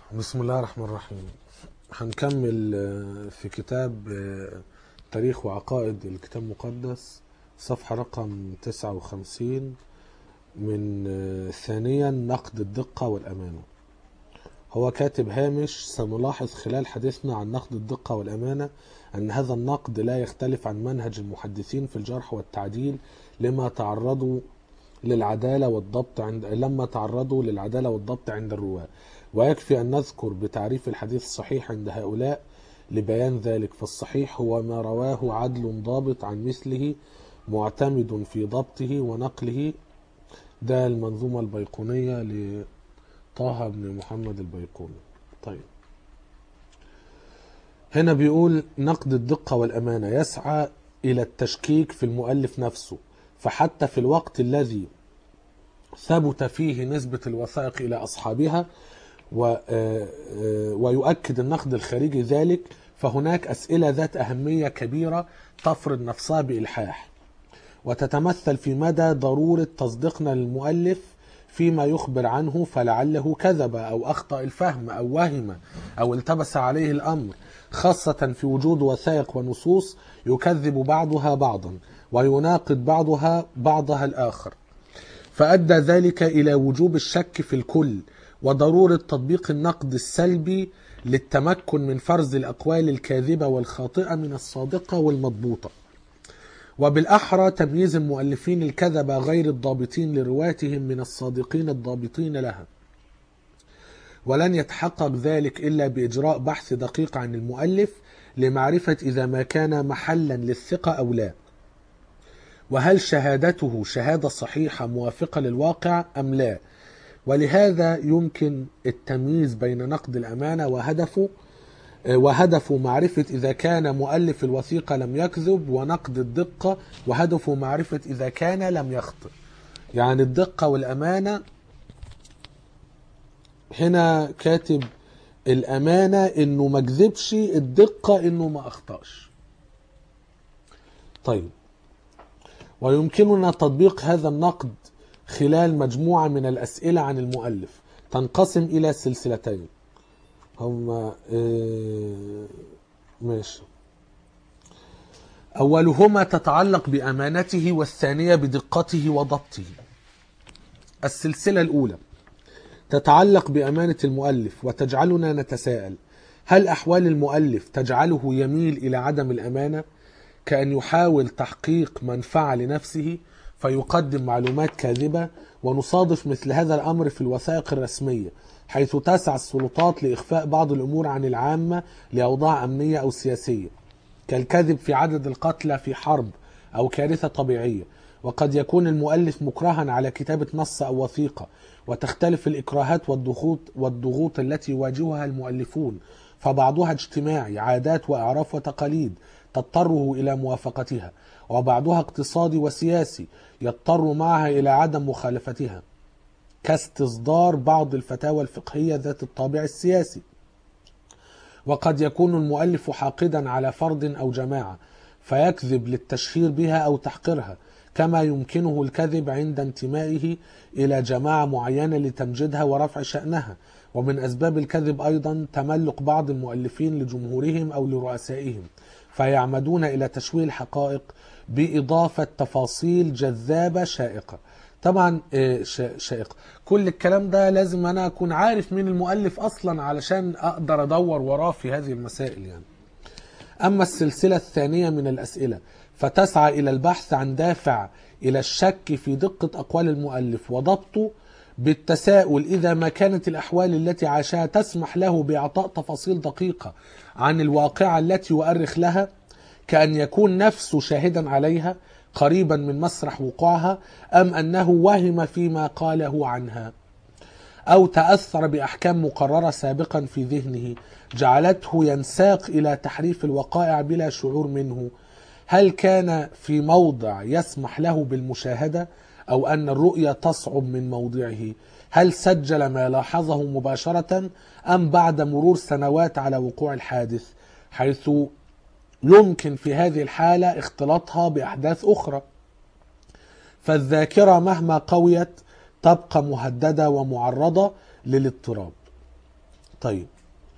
بسم الله الرحمن الرحيم هنكمل آه، في كتاب آه، تاريخ وعقائد الكتاب المقدس صفحة رقم 59 من آه، ثانيا نقد الدقة والأمانة هو كاتب هامش سنلاحظ خلال حديثنا عن نقد الدقة والأمانة أن هذا النقد لا يختلف عن منهج المحدثين في الجرح والتعديل لما تعرضوا للعدالة والضبط عند لما تعرضوا للعدالة والضبط عند الرواة ويكفي أن نذكر بتعريف الحديث الصحيح عند هؤلاء لبيان ذلك فالصحيح هو ما رواه عدل ضابط عن مثله معتمد في ضبطه ونقله ده المنظومة البيقونية لطه بن محمد البيقوني طيب هنا بيقول نقد الدقة والأمانة يسعى إلى التشكيك في المؤلف نفسه فحتى في الوقت الذي ثبت فيه نسبة الوثائق إلى أصحابها و- آه، آه، ويؤكد النقد الخارجي ذلك فهناك أسئلة ذات أهمية كبيرة تفرض نفسها بإلحاح وتتمثل في مدى ضرورة تصديقنا للمؤلف فيما يخبر عنه فلعله كذب أو أخطأ الفهم أو وهم أو التبس عليه الأمر خاصة في وجود وثائق ونصوص يكذب بعضها بعضا ويناقض بعضها بعضها الآخر فأدى ذلك إلى وجوب الشك في الكل وضرورة تطبيق النقد السلبي للتمكن من فرز الأقوال الكاذبة والخاطئة من الصادقة والمضبوطة وبالأحرى تمييز المؤلفين الكذبة غير الضابطين لرواتهم من الصادقين الضابطين لها ولن يتحقق ذلك إلا بإجراء بحث دقيق عن المؤلف لمعرفة إذا ما كان محلا للثقة أو لا وهل شهادته شهادة صحيحة موافقة للواقع أم لا ولهذا يمكن التمييز بين نقد الأمانة وهدفه وهدفه معرفة إذا كان مؤلف الوثيقة لم يكذب ونقد الدقة وهدفه معرفة إذا كان لم يخطئ يعني الدقة والأمانة هنا كاتب الأمانة إنه ما كذبش الدقة إنه ما أخطأش طيب ويمكننا تطبيق هذا النقد خلال مجموعة من الأسئلة عن المؤلف تنقسم إلى سلسلتين هما آه، ماشي أولهما تتعلق بأمانته والثانية بدقته وضبطه السلسلة الأولى تتعلق بأمانة المؤلف وتجعلنا نتساءل هل أحوال المؤلف تجعله يميل إلى عدم الأمانة كأن يحاول تحقيق منفعة لنفسه فيقدم معلومات كاذبة ونصادف مثل هذا الأمر في الوثائق الرسمية حيث تسعى السلطات لإخفاء بعض الأمور عن العامة لأوضاع أمنية أو سياسية كالكذب في عدد القتلى في حرب أو كارثة طبيعية وقد يكون المؤلف مكرها على كتابة نص أو وثيقة وتختلف الإكراهات والضغوط والضغوط التي يواجهها المؤلفون فبعضها اجتماعي عادات وأعراف وتقاليد تضطره إلى موافقتها وبعضها اقتصادي وسياسي يضطر معها إلى عدم مخالفتها كاستصدار بعض الفتاوى الفقهية ذات الطابع السياسي وقد يكون المؤلف حاقدا على فرد أو جماعة فيكذب للتشهير بها أو تحقيرها كما يمكنه الكذب عند انتمائه إلى جماعة معينة لتمجيدها ورفع شأنها ومن أسباب الكذب أيضا تملق بعض المؤلفين لجمهورهم أو لرؤسائهم فيعمدون إلى تشويه الحقائق بإضافة تفاصيل جذابة شائقة طبعا آه، شا- شائقة كل الكلام ده لازم أنا أكون عارف مين المؤلف أصلا علشان أقدر أدور وراه في هذه المسائل يعني أما السلسلة الثانية من الأسئلة فتسعى إلى البحث عن دافع إلى الشك في دقة أقوال المؤلف وضبطه بالتساؤل إذا ما كانت الأحوال التي عاشها تسمح له بإعطاء تفاصيل دقيقة عن الواقعة التي يؤرخ لها كأن يكون نفسه شاهدا عليها قريبا من مسرح وقوعها أم أنه وهم فيما قاله عنها أو تأثر بأحكام مقررة سابقا في ذهنه جعلته ينساق إلى تحريف الوقائع بلا شعور منه هل كان في موضع يسمح له بالمشاهدة أو أن الرؤية تصعب من موضعه هل سجل ما لاحظه مباشرة أم بعد مرور سنوات على وقوع الحادث حيث يمكن في هذه الحالة اختلاطها بأحداث أخرى فالذاكرة مهما قويت تبقى مهددة ومعرضة للاضطراب طيب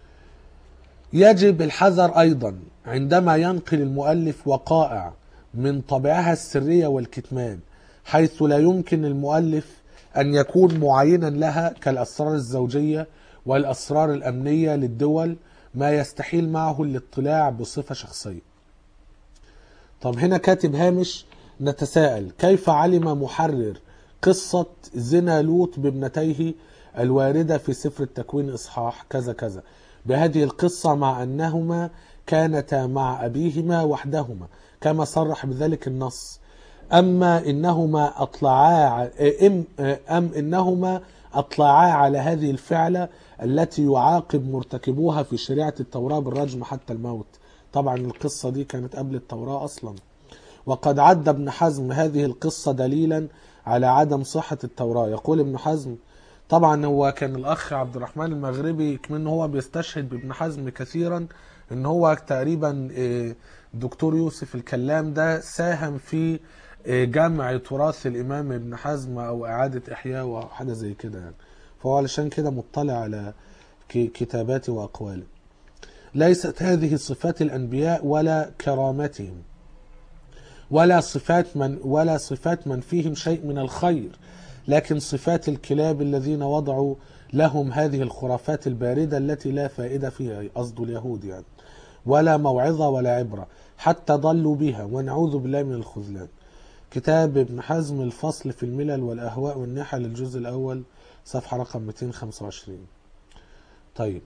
يجب الحذر أيضا عندما ينقل المؤلف وقائع من طبعها السرية والكتمان حيث لا يمكن المؤلف أن يكون معينا لها كالأسرار الزوجية والأسرار الأمنية للدول ما يستحيل معه الاطلاع بصفة شخصية طب هنا كاتب هامش نتساءل كيف علم محرر قصة زنا لوط بابنتيه الواردة في سفر التكوين إصحاح كذا كذا بهذه القصة مع أنهما كانتا مع أبيهما وحدهما كما صرح بذلك النص أما إنهما أطلعا أم, أم إنهما أطلعا على هذه الفعلة التي يعاقب مرتكبوها في شريعة التوراة بالرجم حتى الموت طبعا القصة دي كانت قبل التوراة أصلا وقد عد ابن حزم هذه القصة دليلا على عدم صحة التوراة يقول ابن حزم طبعا هو كان الأخ عبد الرحمن المغربي كمان هو بيستشهد بابن حزم كثيرا ان هو تقريبا آه، دكتور يوسف الكلام ده ساهم في آه، جمع تراث الإمام ابن حزم أو إعادة إحياء أو حاجة زي كده يعني فهو علشان كده مطلع على ك- كتاباته وأقواله ليست هذه صفات الأنبياء ولا كرامتهم ولا صفات من ولا صفات من فيهم شيء من الخير لكن صفات الكلاب الذين وضعوا لهم هذه الخرافات الباردة التي لا فائدة فيها قصد اليهود يعني ولا موعظة ولا عبرة حتى ضلوا بها ونعوذ بالله من الخذلان كتاب ابن حزم الفصل في الملل والأهواء والنحل الجزء الأول صفحة رقم 225 طيب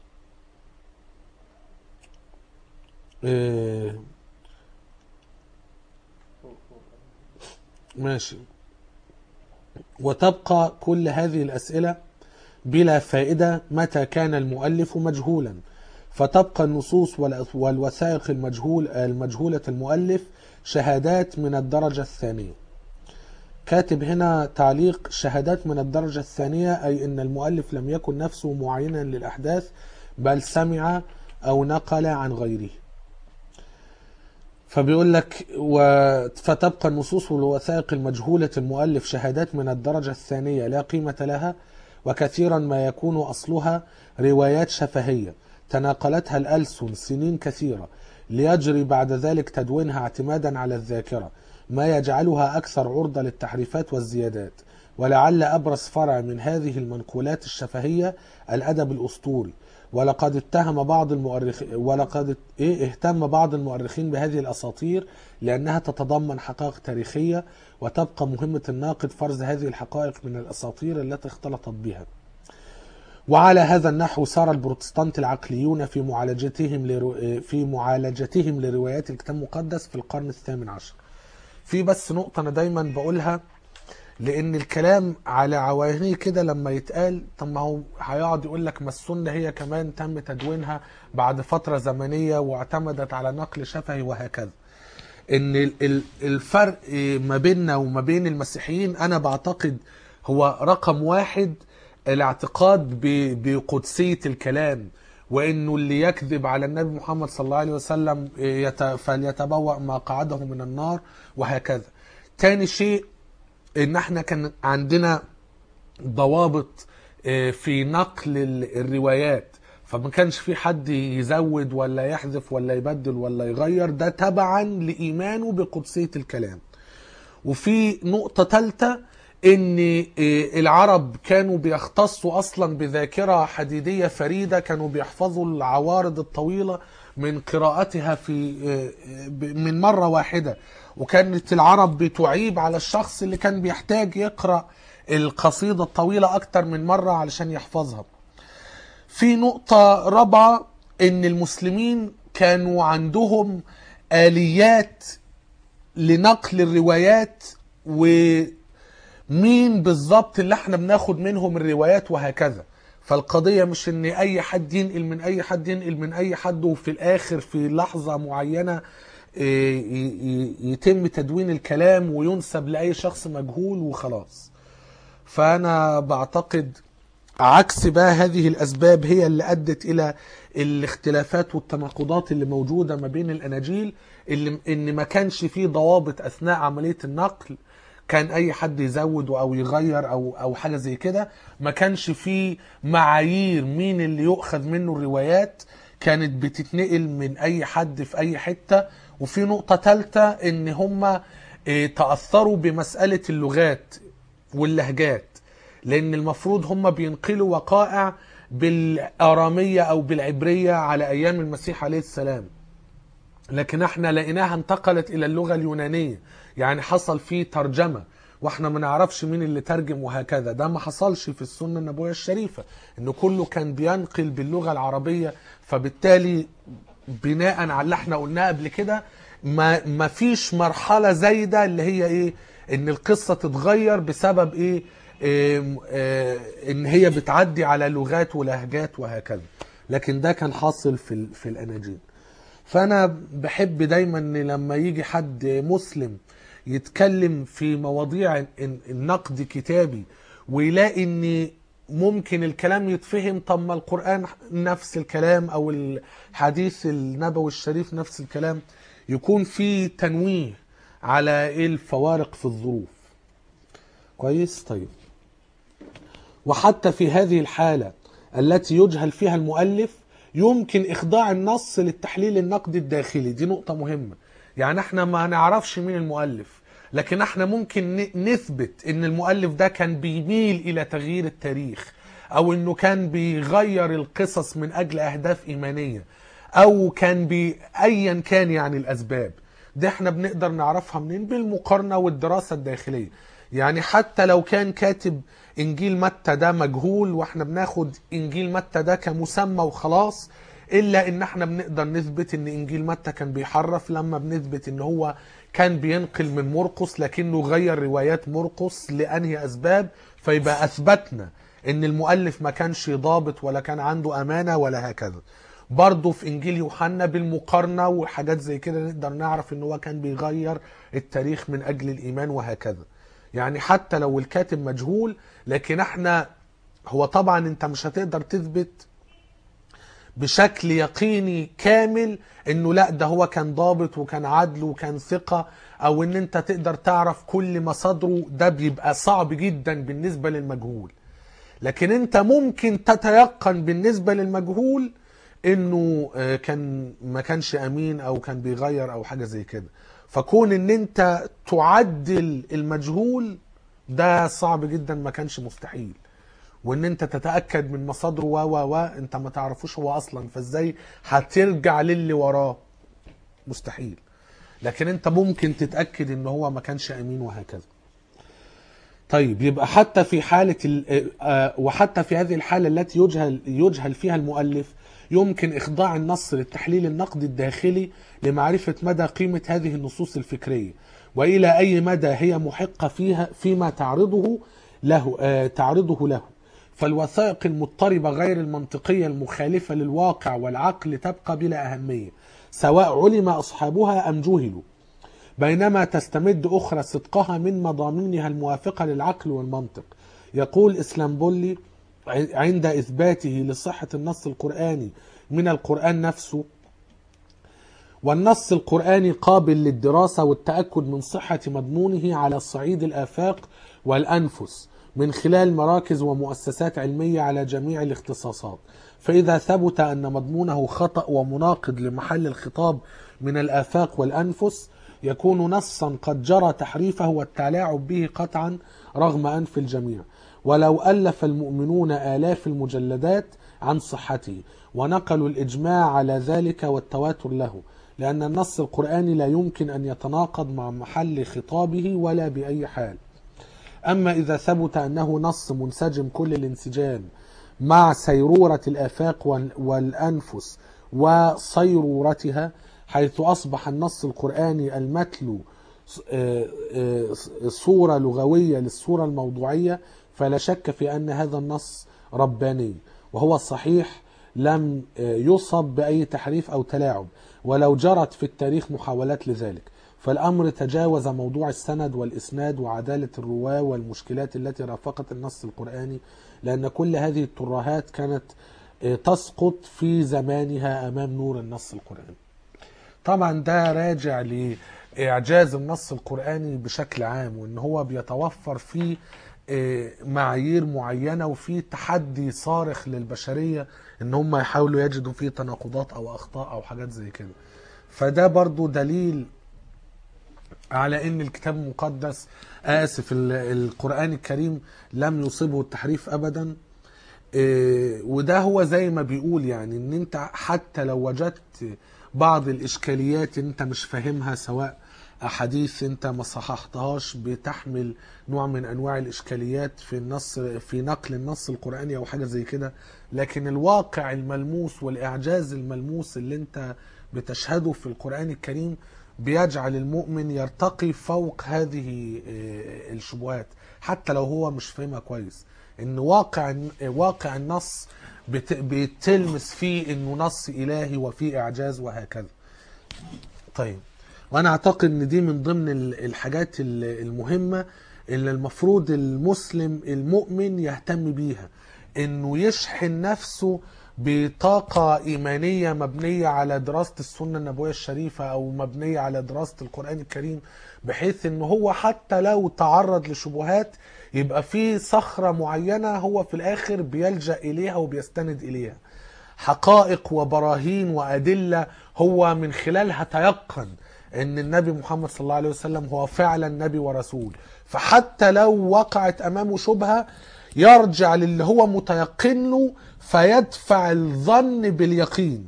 إيه ماشي وتبقى كل هذه الأسئلة بلا فائدة متى كان المؤلف مجهولا فتبقى النصوص والأ- والوثائق المجهول المجهولة المؤلف شهادات من الدرجة الثانية كاتب هنا تعليق شهادات من الدرجة الثانية أي أن المؤلف لم يكن نفسه معينا للأحداث بل سمع أو نقل عن غيره فبيقول لك و... فتبقى النصوص والوثائق المجهولة المؤلف شهادات من الدرجة الثانية لا قيمة لها وكثيرا ما يكون أصلها روايات شفهية تناقلتها الألسن سنين كثيرة ليجري بعد ذلك تدوينها اعتمادا على الذاكرة ما يجعلها أكثر عرضة للتحريفات والزيادات ولعل أبرز فرع من هذه المنقولات الشفهية الأدب الأسطوري ولقد اتهم بعض المؤرخين ولقد ايه اهتم بعض المؤرخين بهذه الاساطير لانها تتضمن حقائق تاريخيه وتبقى مهمه الناقد فرز هذه الحقائق من الاساطير التي اختلطت بها. وعلى هذا النحو سار البروتستانت العقليون في معالجتهم لرو... في معالجتهم لروايات الكتاب المقدس في القرن الثامن عشر. في بس نقطه انا دايما بقولها لان الكلام على عواهنه كده لما يتقال طب ما هو هيقعد يقول لك ما السنه هي كمان تم تدوينها بعد فتره زمنيه واعتمدت على نقل شفهي وهكذا ان ال- ال- الفرق ما بيننا وما بين المسيحيين انا بعتقد هو رقم واحد الاعتقاد ب- بقدسيه الكلام وانه اللي يكذب على النبي محمد صلى الله عليه وسلم يت- فليتبوأ مقعده من النار وهكذا تاني شيء ان احنا كان عندنا ضوابط آه، في نقل ال- الروايات فما كانش في حد يزود ولا يحذف ولا يبدل ولا يغير ده تبعا لإيمانه بقدسية الكلام وفي نقطة ثالثة ان آه، العرب كانوا بيختصوا اصلا بذاكرة حديدية فريدة كانوا بيحفظوا العوارض الطويلة من قراءتها في آه، ب- من مرة واحدة وكانت العرب بتعيب على الشخص اللي كان بيحتاج يقرأ القصيدة الطويلة اكتر من مرة علشان يحفظها في نقطة رابعة ان المسلمين كانوا عندهم آليات لنقل الروايات ومين بالظبط اللي احنا بناخد منهم الروايات وهكذا فالقضية مش ان اي حد ينقل من اي حد ينقل من اي حد وفي الاخر في لحظة معينة إيه، ي- ي- يتم تدوين الكلام وينسب لأي شخص مجهول وخلاص فأنا بعتقد عكس بقى هذه الأسباب هي اللي أدت إلى الاختلافات والتناقضات اللي موجودة ما بين الأناجيل اللي إن ما كانش فيه ضوابط أثناء عملية النقل كان اي حد يزود او يغير او او حاجه زي كده ما كانش في معايير مين اللي يؤخذ منه الروايات كانت بتتنقل من اي حد في اي حته وفي نقطه ثالثه ان هم تاثروا بمساله اللغات واللهجات لان المفروض هم بينقلوا وقائع بالاراميه او بالعبريه على ايام المسيح عليه السلام لكن احنا لقيناها انتقلت الى اللغه اليونانيه يعني حصل فيه ترجمه واحنا ما نعرفش مين اللي ترجم وهكذا ده ما حصلش في السنه النبويه الشريفه انه كله كان بينقل باللغه العربيه فبالتالي بناء على اللي احنا قلناه قبل كده ما ما فيش مرحله زايده اللي هي ايه ان القصه تتغير بسبب ايه, إيه, إيه ان هي بتعدي على لغات ولهجات وهكذا لكن ده كان حاصل في ال- في الاناجيل فانا بحب دايما ان لما يجي حد مسلم يتكلم في مواضيع ال- النقد كتابي ويلاقي ان ممكن الكلام يتفهم طب ما القرآن نفس الكلام او الحديث النبوي الشريف نفس الكلام يكون في تنويه على ايه الفوارق في الظروف كويس طيب وحتى في هذه الحالة التي يجهل فيها المؤلف يمكن إخضاع النص للتحليل النقدي الداخلي دي نقطة مهمة يعني احنا ما نعرفش مين المؤلف لكن احنا ممكن ن- نثبت ان المؤلف ده كان بيميل الى تغيير التاريخ او انه كان بيغير القصص من اجل اهداف ايمانية او كان بي ايا كان يعني الاسباب دي احنا بنقدر نعرفها منين بالمقارنة والدراسة الداخلية يعني حتى لو كان كاتب انجيل متى ده مجهول واحنا بناخد انجيل متى ده كمسمى وخلاص الا ان احنا بنقدر نثبت ان انجيل متى كان بيحرف لما بنثبت ان هو كان بينقل من مرقس لكنه غير روايات مرقس لانهي اسباب فيبقى اثبتنا ان المؤلف ما كانش ضابط ولا كان عنده امانه ولا هكذا برضه في انجيل يوحنا بالمقارنه وحاجات زي كده نقدر نعرف ان هو كان بيغير التاريخ من اجل الايمان وهكذا يعني حتى لو الكاتب مجهول لكن احنا هو طبعا انت مش هتقدر تثبت بشكل يقيني كامل انه لا ده هو كان ضابط وكان عدل وكان ثقة او ان انت تقدر تعرف كل مصادره ده بيبقى صعب جدا بالنسبة للمجهول لكن انت ممكن تتيقن بالنسبة للمجهول انه آه، كان ما كانش امين او كان بيغير او حاجة زي كده فكون ان انت تعدل المجهول ده صعب جدا ما كانش مستحيل وان انت تتاكد من مصادره و و و انت ما تعرفوش هو اصلا فازاي هترجع للي وراه مستحيل لكن انت ممكن تتاكد ان هو ما كانش امين وهكذا طيب يبقى حتى في حالة ال- آه، وحتى في هذه الحالة التي يجهل يجهل فيها المؤلف يمكن إخضاع النص للتحليل النقدي الداخلي لمعرفة مدى قيمة هذه النصوص الفكرية وإلى أي مدى هي محقة فيها فيما تعرضه له آه، تعرضه له فالوثائق المضطربة غير المنطقية المخالفة للواقع والعقل تبقى بلا أهمية سواء علم أصحابها أم جهلوا بينما تستمد أخرى صدقها من مضامينها الموافقة للعقل والمنطق يقول إسلامبولي عند إثباته لصحة النص القرآني من القرآن نفسه والنص القرآني قابل للدراسة والتأكد من صحة مضمونه على صعيد الآفاق والأنفس من خلال مراكز ومؤسسات علمية على جميع الاختصاصات فإذا ثبت أن مضمونه خطأ ومناقض لمحل الخطاب من الآفاق والأنفس يكون نصا قد جرى تحريفه والتلاعب به قطعا رغم أنف الجميع ولو ألف المؤمنون آلاف المجلدات عن صحته ونقلوا الإجماع على ذلك والتواتر له لأن النص القرآني لا يمكن أن يتناقض مع محل خطابه ولا بأي حال أما إذا ثبت أنه نص منسجم كل الانسجام مع سيرورة الآفاق وال- والأنفس وصيرورتها حيث أصبح النص القرآني المتلو ص- آه، آه، صورة لغوية للصورة الموضوعية فلا شك في أن هذا النص رباني وهو صحيح لم آه، يصب بأي تحريف أو تلاعب ولو جرت في التاريخ محاولات لذلك فالأمر تجاوز موضوع السند والإسناد وعدالة الرواة والمشكلات التي رافقت النص القرآني لأن كل هذه الترهات كانت آه، تسقط في زمانها أمام نور النص القرآني طبعا ده راجع لإعجاز النص القرآني بشكل عام وإن هو بيتوفر فيه آه، معايير معينة وفي تحدي صارخ للبشرية إن هم يحاولوا يجدوا فيه تناقضات أو أخطاء أو حاجات زي كده فده برضو دليل على ان الكتاب المقدس اسف ال- القران الكريم لم يصبه التحريف ابدا إيه، وده هو زي ما بيقول يعني ان انت حتى لو وجدت بعض الاشكاليات انت مش فاهمها سواء احاديث انت ما صححتهاش بتحمل نوع من انواع الاشكاليات في النص في نقل النص القراني او حاجه زي كده لكن الواقع الملموس والاعجاز الملموس اللي انت بتشهده في القران الكريم بيجعل المؤمن يرتقي فوق هذه آه، الشبهات حتى لو هو مش فاهمها كويس ان واقع واقع النص بت- بتلمس فيه انه نص الهي وفيه اعجاز وهكذا طيب وانا اعتقد ان دي من ضمن ال- الحاجات ال- المهمه اللي المفروض المسلم المؤمن يهتم بيها انه يشحن نفسه بطاقة إيمانية مبنية على دراسة السنة النبوية الشريفة أو مبنية على دراسة القرآن الكريم بحيث إن هو حتى لو تعرض لشبهات يبقى في صخرة معينة هو في الآخر بيلجأ إليها وبيستند إليها حقائق وبراهين وأدلة هو من خلالها تيقن ان النبي محمد صلى الله عليه وسلم هو فعلا نبي ورسول فحتى لو وقعت امامه شبهه يرجع للي هو متيقن له فيدفع الظن باليقين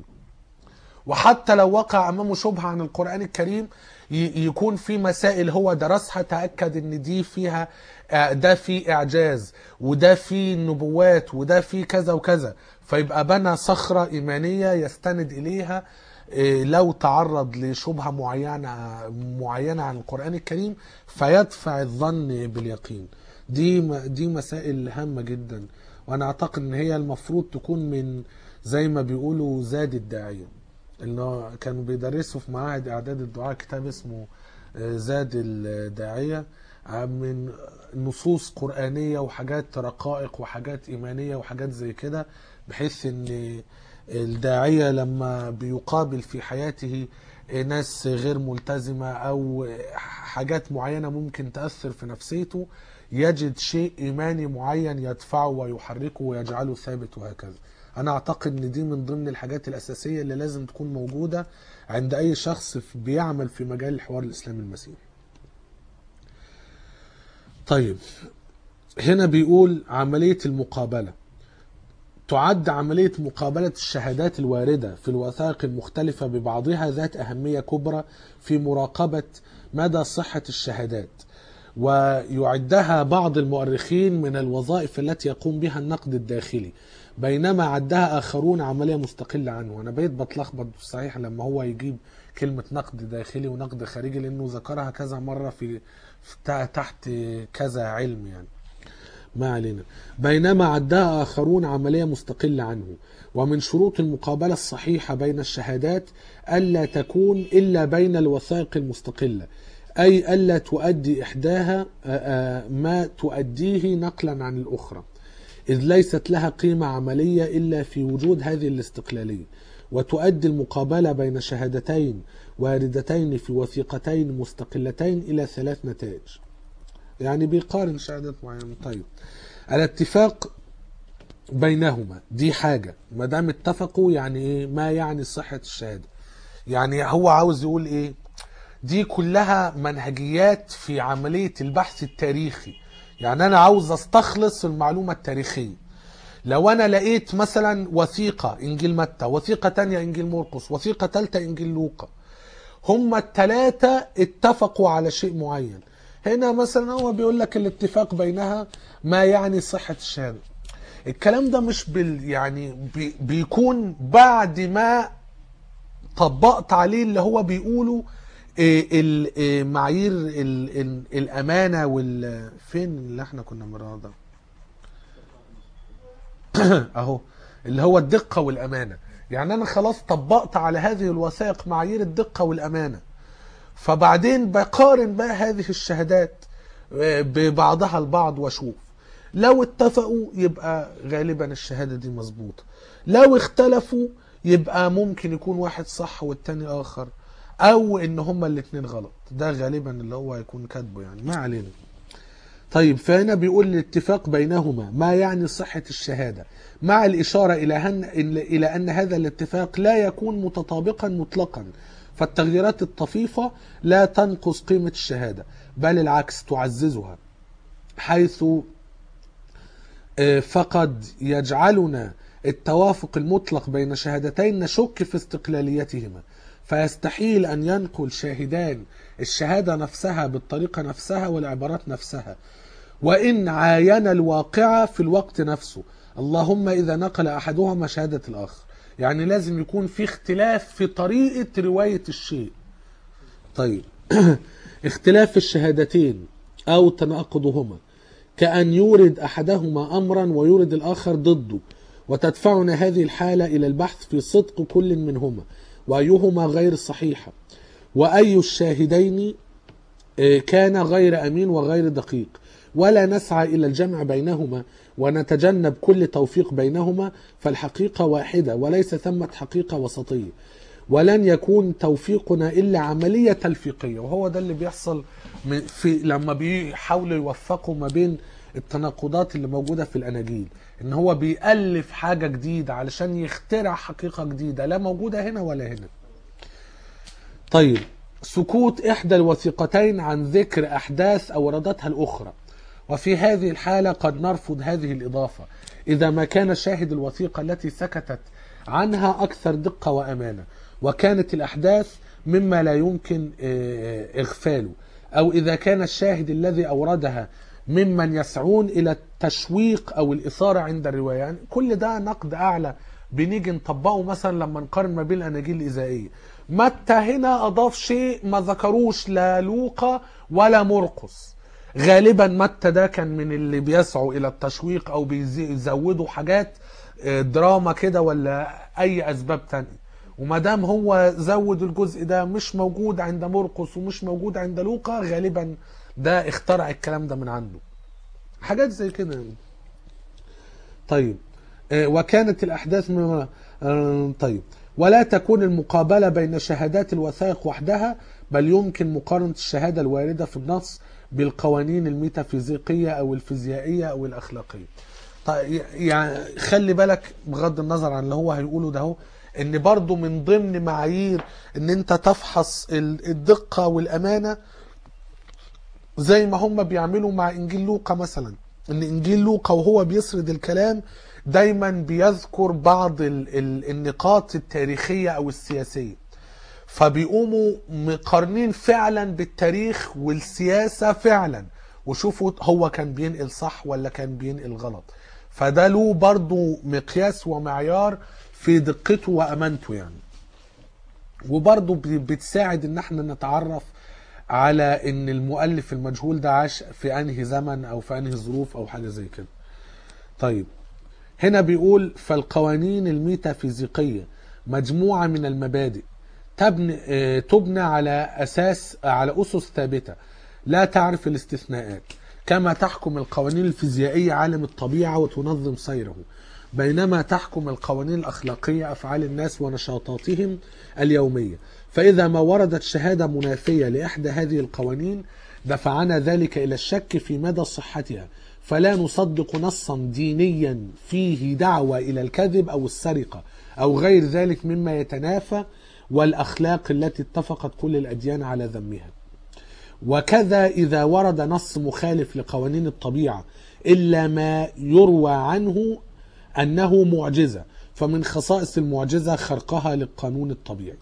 وحتى لو وقع امامه شبهه عن القران الكريم ي- يكون في مسائل هو درسها تاكد ان دي فيها آه، ده في اعجاز وده في نبوات وده في كذا وكذا فيبقى بنى صخره ايمانيه يستند اليها آه، لو تعرض لشبهه معينه معينه عن القران الكريم فيدفع الظن باليقين دي م- دي مسائل هامه جدا وانا اعتقد ان هي المفروض تكون من زي ما بيقولوا زاد الداعيه انه كانوا بيدرسوا في معاهد اعداد الدعاء كتاب اسمه آه، زاد الداعيه آه، من نصوص قرانيه وحاجات رقائق وحاجات ايمانيه وحاجات زي كده بحيث ان الداعيه لما بيقابل في حياته ناس غير ملتزمه او حاجات معينه ممكن تاثر في نفسيته يجد شيء ايماني معين يدفعه ويحركه ويجعله ثابت وهكذا انا اعتقد ان دي من ضمن الحاجات الاساسيه اللي لازم تكون موجوده عند اي شخص في- بيعمل في مجال الحوار الاسلامي المسيحي طيب هنا بيقول عمليه المقابله تعد عملية مقابلة الشهادات الواردة في الوثائق المختلفة ببعضها ذات أهمية كبرى في مراقبة مدى صحة الشهادات ويعدها بعض المؤرخين من الوظائف التي يقوم بها النقد الداخلي بينما عدها آخرون عملية مستقلة عنه أنا بقيت بتلخبط صحيح لما هو يجيب كلمة نقد داخلي ونقد خارجي لأنه ذكرها كذا مرة في في- تحت كذا علم يعني ما علينا بينما عدها آخرون عملية مستقلة عنه ومن شروط المقابلة الصحيحة بين الشهادات ألا تكون إلا بين الوثائق المستقلة أي ألا تؤدي إحداها آه، آه، ما تؤديه نقلا عن الأخرى إذ ليست لها قيمة عملية إلا في وجود هذه الاستقلالية وتؤدي المقابلة بين شهادتين واردتين في وثيقتين مستقلتين إلى ثلاث نتائج يعني بيقارن شهادات معينة طيب الاتفاق بينهما دي حاجة ما دام اتفقوا يعني ايه ما يعني صحة الشهادة يعني هو عاوز يقول ايه دي كلها منهجيات في عملية البحث التاريخي يعني انا عاوز استخلص المعلومة التاريخية لو انا لقيت مثلا وثيقة انجيل متى وثيقة تانية انجيل مرقس وثيقة تالتة انجيل لوقا هما التلاتة اتفقوا على شيء معين هنا مثلا هو بيقول لك الاتفاق بينها ما يعني صحة الشهادة الكلام ده مش بال يعني بي بيكون بعد ما طبقت عليه اللي هو بيقوله إيه ال- إيه معايير ال- ال- الامانه وال فين اللي احنا كنا مرة ده اهو اللي هو الدقه والامانه يعني انا خلاص طبقت على هذه الوثائق معايير الدقه والامانه فبعدين بقارن بقى هذه الشهادات آه، ببعضها البعض واشوف لو اتفقوا يبقى غالبا الشهادة دي مظبوطة لو اختلفوا يبقى ممكن يكون واحد صح والتاني آخر او ان هما الاتنين غلط ده غالبا اللي هو هيكون كاتبه يعني ما علينا طيب فهنا بيقول الاتفاق بينهما ما يعني صحة الشهادة مع الإشارة إلى أن, إلى أن هذا الاتفاق لا يكون متطابقا مطلقا فالتغييرات الطفيفة لا تنقص قيمة الشهادة بل العكس تعززها حيث آه، فقد يجعلنا التوافق المطلق بين شهادتين نشك في استقلاليتهما فيستحيل أن ينقل شاهدان الشهادة نفسها بالطريقة نفسها والعبارات نفسها وإن عاين الواقع في الوقت نفسه اللهم إذا نقل أحدهما شهادة الآخر يعني لازم يكون في اختلاف في طريقة رواية الشيء طيب اختلاف الشهادتين أو تناقضهما كأن يورد أحدهما أمرا ويورد الآخر ضده وتدفعنا هذه الحالة إلى البحث في صدق كل منهما وأيهما غير صحيحة وأي الشاهدين آه، كان غير أمين وغير دقيق ولا نسعى إلى الجمع بينهما ونتجنب كل توفيق بينهما فالحقيقة واحدة وليس ثمة حقيقة وسطية ولن يكون توفيقنا إلا عملية تلفيقية وهو ده اللي بيحصل من- في لما بيحاولوا يوفقوا ما بين التناقضات اللي موجودة في الأناجيل إن هو بيألف حاجة جديدة علشان يخترع حقيقة جديدة لا موجودة هنا ولا هنا طيب سكوت إحدى الوثيقتين عن ذكر أحداث أوردتها الأخرى وفي هذه الحالة قد نرفض هذه الإضافة إذا ما كان شاهد الوثيقة التي سكتت عنها أكثر دقة وأمانة وكانت الأحداث مما لا يمكن آه، إغفاله أو إذا كان الشاهد الذي أوردها ممن يسعون إلى التشويق أو الإثارة عند الرواية يعني كل ده نقد أعلى بنيجي نطبقه مثلا لما نقارن ما بين الأناجيل الإذائية متى هنا أضاف شيء ما ذكروش لا لوقا ولا مرقس غالبا متى ده كان من اللي بيسعوا الى التشويق او بيزودوا حاجات آه، دراما كده ولا اي اسباب تانية وما دام هو زود الجزء ده مش موجود عند مرقس ومش موجود عند لوقا غالبا ده اخترع الكلام ده من عنده حاجات زي كده يعني. طيب آه، وكانت الأحداث مما آه، طيب ولا تكون المقابلة بين شهادات الوثائق وحدها بل يمكن مقارنة الشهادة الواردة في النص بالقوانين الميتافيزيقية أو الفيزيائية أو الأخلاقية طيب يعني خلي بالك بغض النظر عن اللي هو هيقوله ده هو ان برضو من ضمن معايير ان انت تفحص ال- الدقة والامانة زي ما هم بيعملوا مع انجيل لوقا مثلا ان انجيل لوقا وهو بيسرد الكلام دايما بيذكر بعض ال ال النقاط التاريخية او السياسية فبيقوموا مقارنين فعلا بالتاريخ والسياسة فعلا وشوفوا هو كان بينقل صح ولا كان بينقل غلط فده له برضو مقياس ومعيار في دقته وامانته يعني وبرضه ب- بتساعد ان احنا نتعرف على ان المؤلف المجهول ده عاش في انهي زمن او في انهي ظروف او حاجه زي كده طيب هنا بيقول فالقوانين الميتافيزيقيه مجموعه من المبادئ تبني آه، تبنى على اساس على اسس ثابته لا تعرف الاستثناءات كما تحكم القوانين الفيزيائيه عالم الطبيعه وتنظم سيره بينما تحكم القوانين الاخلاقيه افعال الناس ونشاطاتهم اليوميه فاذا ما وردت شهاده منافيه لاحدى هذه القوانين دفعنا ذلك الى الشك في مدى صحتها فلا نصدق نصا دينيا فيه دعوه الى الكذب او السرقه او غير ذلك مما يتنافى والاخلاق التي اتفقت كل الاديان على ذمها وكذا إذا ورد نص مخالف لقوانين الطبيعة إلا ما يروى عنه أنه معجزة فمن خصائص المعجزة خرقها للقانون الطبيعي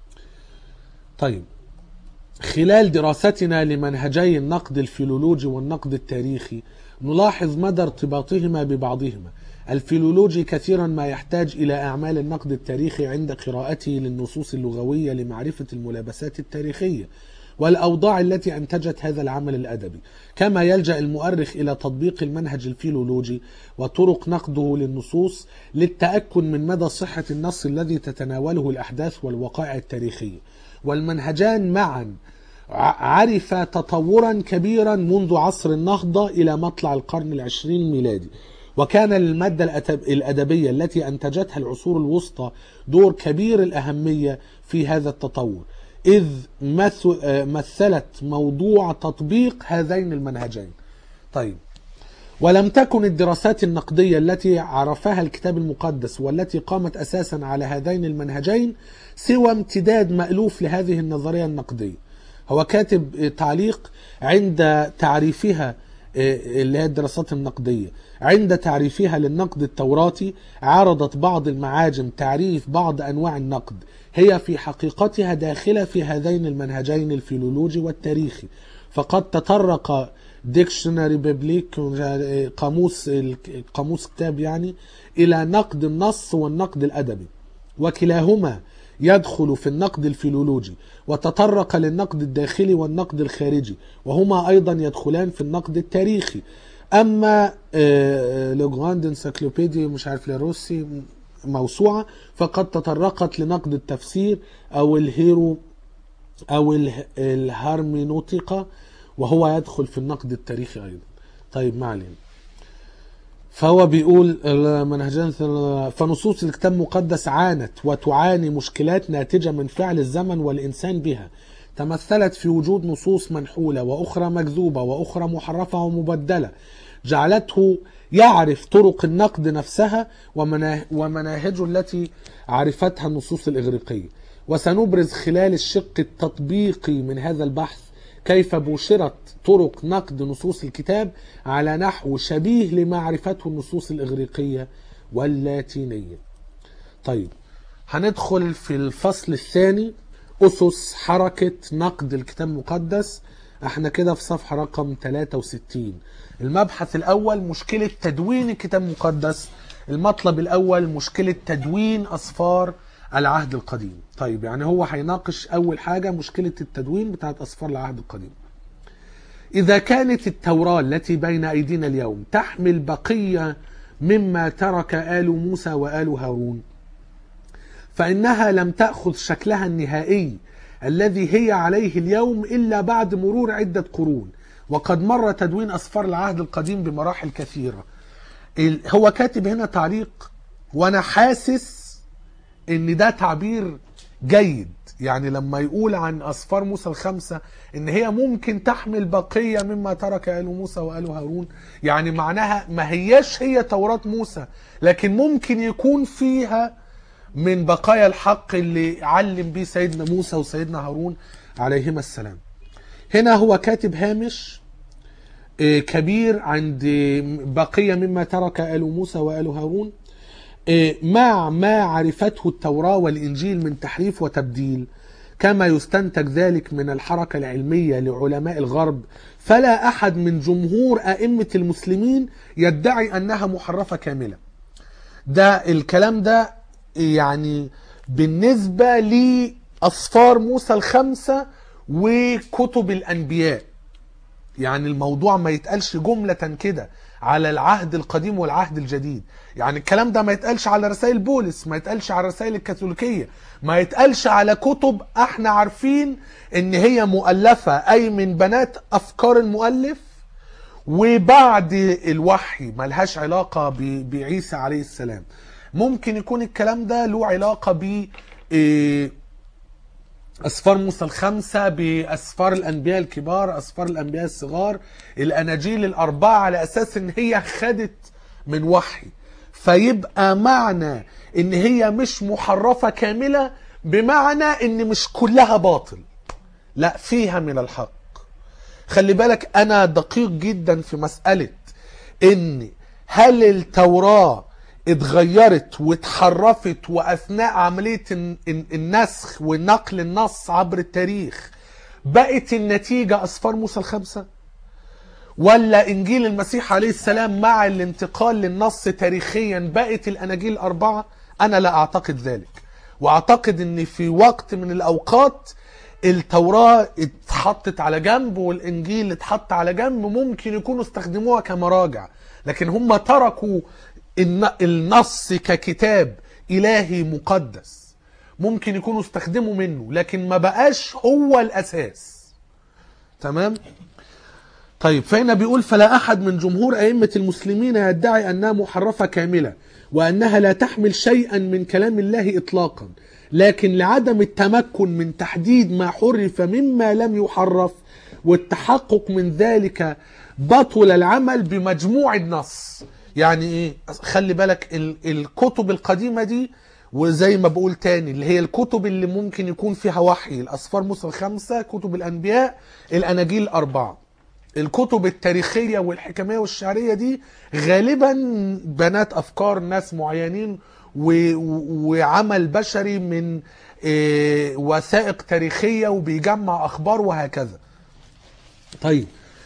طيب خلال دراستنا لمنهجي النقد الفيلولوجي والنقد التاريخي نلاحظ مدى ارتباطهما ببعضهما الفيلولوجي كثيرا ما يحتاج إلى أعمال النقد التاريخي عند قراءته للنصوص اللغوية لمعرفة الملابسات التاريخية والأوضاع التي أنتجت هذا العمل الأدبي كما يلجأ المؤرخ إلى تطبيق المنهج الفيلولوجي وطرق نقده للنصوص للتأكد من مدى صحة النص الذي تتناوله الأحداث والوقائع التاريخية والمنهجان معا ع- عرف تطورا كبيرا منذ عصر النهضة إلى مطلع القرن العشرين الميلادي وكان للمادة الأتب- الأدبية التي أنتجتها العصور الوسطى دور كبير الأهمية في هذا التطور إذ مث- آه، مثلت موضوع تطبيق هذين المنهجين طيب ولم تكن الدراسات النقدية التي عرفها الكتاب المقدس والتي قامت أساسا على هذين المنهجين سوى امتداد مألوف لهذه النظرية النقدية هو كاتب آه، تعليق عند تعريفها آه، اللي هي الدراسات النقدية عند تعريفها للنقد التوراتي عرضت بعض المعاجم تعريف بعض أنواع النقد هي في حقيقتها داخلة في هذين المنهجين الفيلولوجي والتاريخي فقد تطرق ديكشنري بيبليك قاموس قاموس كتاب يعني الى نقد النص والنقد الادبي وكلاهما يدخل في النقد الفيلولوجي وتطرق للنقد الداخلي والنقد الخارجي وهما ايضا يدخلان في النقد التاريخي اما لوجراند انسايكلوبيدي مش عارف لروسي موسوعه فقد تطرقت لنقد التفسير او الهيرو او اله- الهرمينوتيقا وهو يدخل في النقد التاريخي ايضا طيب ما علينا فهو بيقول منهجان فنصوص الكتاب المقدس عانت وتعاني مشكلات ناتجة من فعل الزمن والإنسان بها تمثلت في وجود نصوص منحولة وأخرى مكذوبة وأخرى محرفة ومبدلة جعلته يعرف طرق النقد نفسها ومناه- ومناهجه التي عرفتها النصوص الإغريقية وسنبرز خلال الشق التطبيقي من هذا البحث كيف بوشرت طرق نقد نصوص الكتاب على نحو شبيه لما عرفته النصوص الإغريقية واللاتينية طيب هندخل في الفصل الثاني أسس حركة نقد الكتاب المقدس احنا كده في صفحة رقم 63 المبحث الأول مشكلة تدوين الكتاب المقدس المطلب الأول مشكلة تدوين أصفار العهد القديم طيب يعني هو هيناقش أول حاجة مشكلة التدوين بتاعت أصفار العهد القديم إذا كانت التوراة التي بين أيدينا اليوم تحمل بقية مما ترك آل موسى وآل هارون فإنها لم تأخذ شكلها النهائي الذي هي عليه اليوم إلا بعد مرور عدة قرون وقد مر تدوين أسفار العهد القديم بمراحل كثيرة ال- هو كاتب هنا تعليق وأنا حاسس ان ده تعبير جيد يعني لما يقول عن اسفار موسى الخمسه ان هي ممكن تحمل بقيه مما ترك ال موسى وال هارون يعني معناها ما هياش هي توراه موسى لكن ممكن يكون فيها من بقايا الحق اللي علم بيه سيدنا موسى وسيدنا هارون عليهما السلام هنا هو كاتب هامش آه، كبير عند بقيه مما ترك ال موسى وال هارون مع ما عرفته التوراة والإنجيل من تحريف وتبديل كما يستنتج ذلك من الحركة العلمية لعلماء الغرب فلا أحد من جمهور أئمة المسلمين يدعي أنها محرفة كاملة ده الكلام ده يعني بالنسبة لأصفار موسى الخمسة وكتب الأنبياء يعني الموضوع ما يتقالش جملة كده على العهد القديم والعهد الجديد يعني الكلام ده ما يتقالش على رسائل بولس ما يتقالش على الرسائل الكاثوليكية ما يتقالش على كتب احنا عارفين ان هي مؤلفة اي من بنات افكار المؤلف وبعد الوحي ملهاش علاقة ب- بعيسى عليه السلام ممكن يكون الكلام ده له علاقة ب إيه، أسفار موسى الخمسة بأسفار الأنبياء الكبار أسفار الأنبياء الصغار الأناجيل الأربعة على أساس إن هي خدت من وحي فيبقى معنى إن هي مش محرفة كاملة بمعنى إن مش كلها باطل لا فيها من الحق خلي بالك أنا دقيق جدا في مسألة إن هل التوراة اتغيرت واتحرفت واثناء عمليه الن- الن- النسخ ونقل النص عبر التاريخ بقت النتيجه اسفار موسى الخمسه ولا انجيل المسيح عليه السلام مع الانتقال للنص تاريخيا بقت الاناجيل الاربعه انا لا اعتقد ذلك واعتقد ان في وقت من الاوقات التوراة اتحطت على جنب والانجيل اتحط على جنب ممكن يكونوا استخدموها كمراجع لكن هم تركوا الن- النص ككتاب الهي مقدس ممكن يكونوا استخدموا منه لكن ما بقاش هو الاساس تمام طيب فهنا بيقول فلا احد من جمهور ائمه المسلمين يدعي انها محرفه كامله وأنها لا تحمل شيئا من كلام الله إطلاقا لكن لعدم التمكن من تحديد ما حرف مما لم يحرف والتحقق من ذلك بطل العمل بمجموع النص يعني ايه خلي بالك ال- الكتب القديمة دي وزي ما بقول تاني اللي هي الكتب اللي ممكن يكون فيها وحي الأسفار موسى الخمسة كتب الأنبياء الأناجيل الأربعة الكتب التاريخية والحكمية والشعرية دي غالبا بنات أفكار ناس معينين و- و- وعمل بشري من إيه، وثائق تاريخية وبيجمع أخبار وهكذا طيب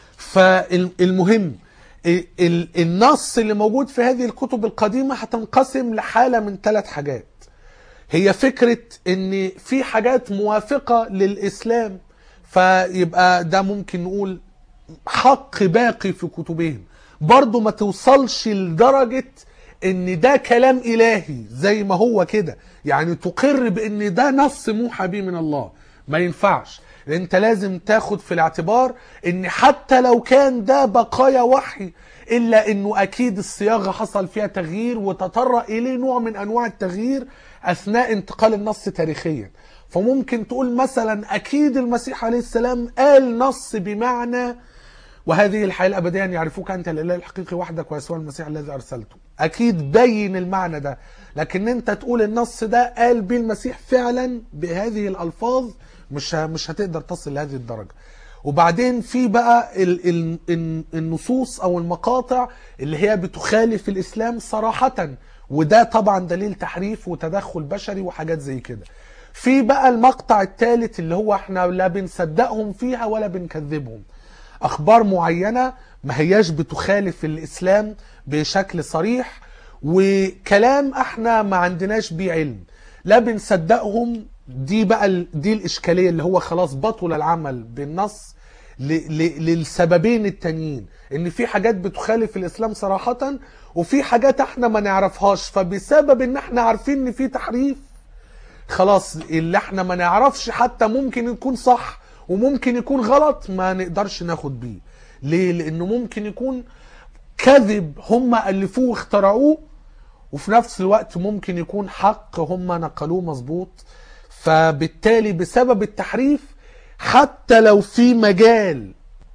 فالمهم ال- ال- النص اللي موجود في هذه الكتب القديمة هتنقسم لحالة من ثلاث حاجات هي فكرة ان في حاجات موافقة للإسلام فيبقى ده ممكن نقول حق باقي في كتبهم برضو ما توصلش لدرجة ان ده كلام الهي زي ما هو كده يعني تقر بان ده نص موحى به من الله ما ينفعش انت لازم تاخد في الاعتبار ان حتى لو كان ده بقايا وحي الا انه اكيد الصياغه حصل فيها تغيير وتطرق اليه نوع من انواع التغيير اثناء انتقال النص تاريخيا فممكن تقول مثلا اكيد المسيح عليه السلام قال نص بمعنى وهذه الحياة الأبدية أن يعرفوك أنت الإله الحقيقي وحدك ويسوع المسيح الذي أرسلته أكيد بين المعنى ده لكن أنت تقول النص ده قال بيه المسيح فعلا بهذه الألفاظ مش ه- مش هتقدر تصل لهذه الدرجة وبعدين في بقى ال ال ال النصوص أو المقاطع اللي هي بتخالف الإسلام صراحة وده طبعا دليل تحريف وتدخل بشري وحاجات زي كده في بقى المقطع الثالث اللي هو احنا لا بنصدقهم فيها ولا بنكذبهم اخبار معينه ما هياش بتخالف الاسلام بشكل صريح وكلام احنا ما عندناش بيه علم لا بنصدقهم دي بقى ال- دي الاشكاليه اللي هو خلاص بطل العمل بالنص ل- ل- للسببين التانيين ان في حاجات بتخالف الاسلام صراحه وفي حاجات احنا ما نعرفهاش فبسبب ان احنا عارفين ان في تحريف خلاص اللي احنا ما نعرفش حتى ممكن يكون صح وممكن يكون غلط ما نقدرش ناخد بيه ليه لانه ممكن يكون كذب هم الفوه واخترعوه وفي نفس الوقت ممكن يكون حق هم نقلوه مظبوط فبالتالي بسبب التحريف حتى لو في مجال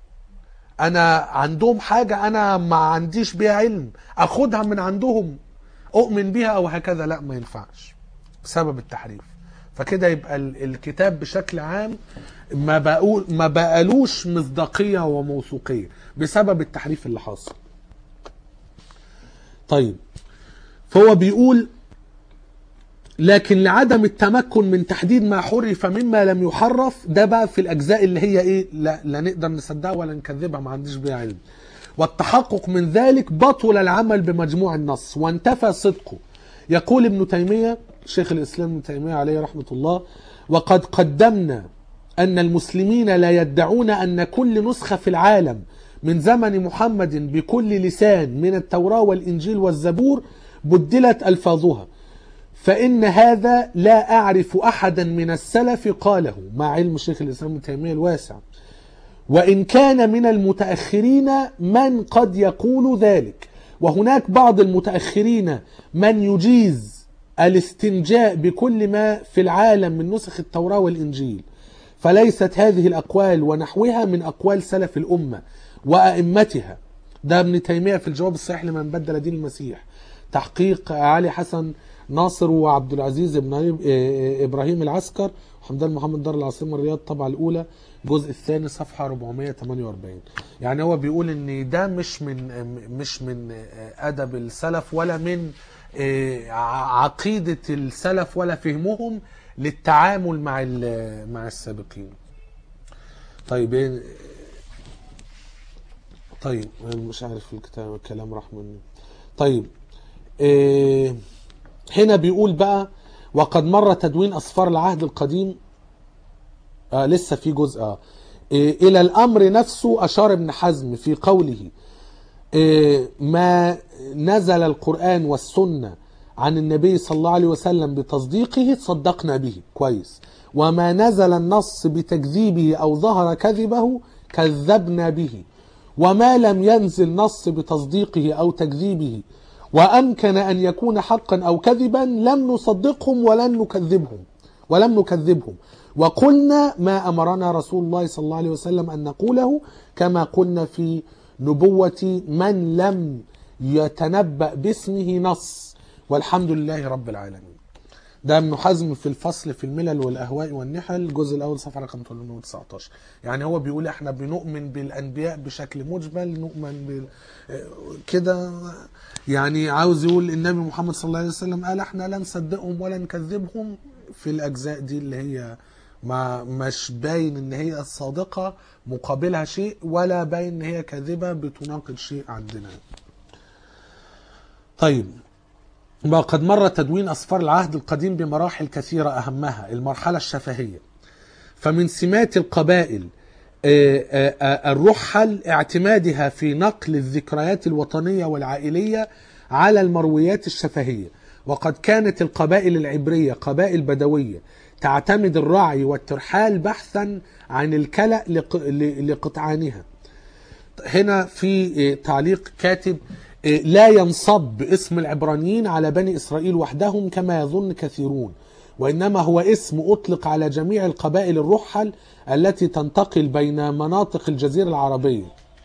انا عندهم حاجة انا ما عنديش بيها علم اخدها من عندهم اؤمن بيها او هكذا لا ما ينفعش بسبب التحريف فكده يبقى ال- الكتاب بشكل عام ما بقول ما بقالوش مصداقية وموثوقية بسبب التحريف اللي حاصل طيب فهو بيقول لكن لعدم التمكن من تحديد ما حرف مما لم يحرف ده بقى في الاجزاء اللي هي ايه لا, لا نقدر نصدقها ولا نكذبها ما عنديش بيها علم والتحقق من ذلك بطل العمل بمجموع النص وانتفى صدقه يقول ابن تيمية شيخ الإسلام ابن تيمية عليه رحمة الله وقد قدمنا أن المسلمين لا يدعون أن كل نسخة في العالم من زمن محمد بكل لسان من التوراة والإنجيل والزبور بدلت ألفاظها فإن هذا لا أعرف أحدا من السلف قاله مع علم شيخ الإسلام ابن تيمية الواسع وإن كان من المتأخرين من قد يقول ذلك وهناك بعض المتأخرين من يجيز الاستنجاء بكل ما في العالم من نسخ التوراة والإنجيل فليست هذه الأقوال ونحوها من أقوال سلف الأمة وأئمتها ده ابن تيمية في الجواب الصحيح لمن بدل دين المسيح تحقيق علي حسن ناصر وعبد العزيز ابن ابراهيم العسكر حمدان محمد دار العاصمه الرياض الطبعه الاولى الجزء الثاني صفحه 448 يعني هو بيقول ان ده مش من مش من ادب السلف ولا من عقيده السلف ولا فهمهم للتعامل مع مع السابقين طيب طيب مش عارف الكتاب الكلام راح مني طيب إيه هنا بيقول بقى وقد مر تدوين أسفار العهد القديم آه لسه في جزء آه إيه إلى الأمر نفسه أشار ابن حزم في قوله إيه ما نزل القرآن والسنة عن النبي صلى الله عليه وسلم بتصديقه صدقنا به كويس وما نزل النص بتكذيبه أو ظهر كذبه كذبنا به وما لم ينزل نص بتصديقه أو تكذيبه وأمكن أن يكون حقا أو كذبا لم نصدقهم ولن نكذبهم ولم نكذبهم وقلنا ما أمرنا رسول الله صلى الله عليه وسلم أن نقوله كما قلنا في نبوة من لم يتنبأ باسمه نص والحمد لله رب العالمين ده ابن حزم في الفصل في الملل والاهواء والنحل الجزء الاول صفحه رقم 319 يعني هو بيقول احنا بنؤمن بالانبياء بشكل مجمل نؤمن بال كده يعني عاوز يقول النبي محمد صلى الله عليه وسلم قال احنا لا نصدقهم ولا نكذبهم في الاجزاء دي اللي هي ما مش باين ان هي الصادقه مقابلها شيء ولا باين ان هي كاذبه بتناقض شيء عندنا طيب وقد مر تدوين أسفار العهد القديم بمراحل كثيرة أهمها المرحلة الشفهية فمن سمات القبائل آه، آه، آه، الرحل اعتمادها في نقل الذكريات الوطنية والعائلية على المرويات الشفهية وقد كانت القبائل العبرية قبائل بدوية تعتمد الرعي والترحال بحثا عن الكلأ لق- ل- لقطعانها هنا في تعليق كاتب لا ينصب اسم العبرانيين على بني إسرائيل وحدهم كما يظن كثيرون وإنما هو اسم أطلق على جميع القبائل الرحل التي تنتقل بين مناطق الجزيرة العربية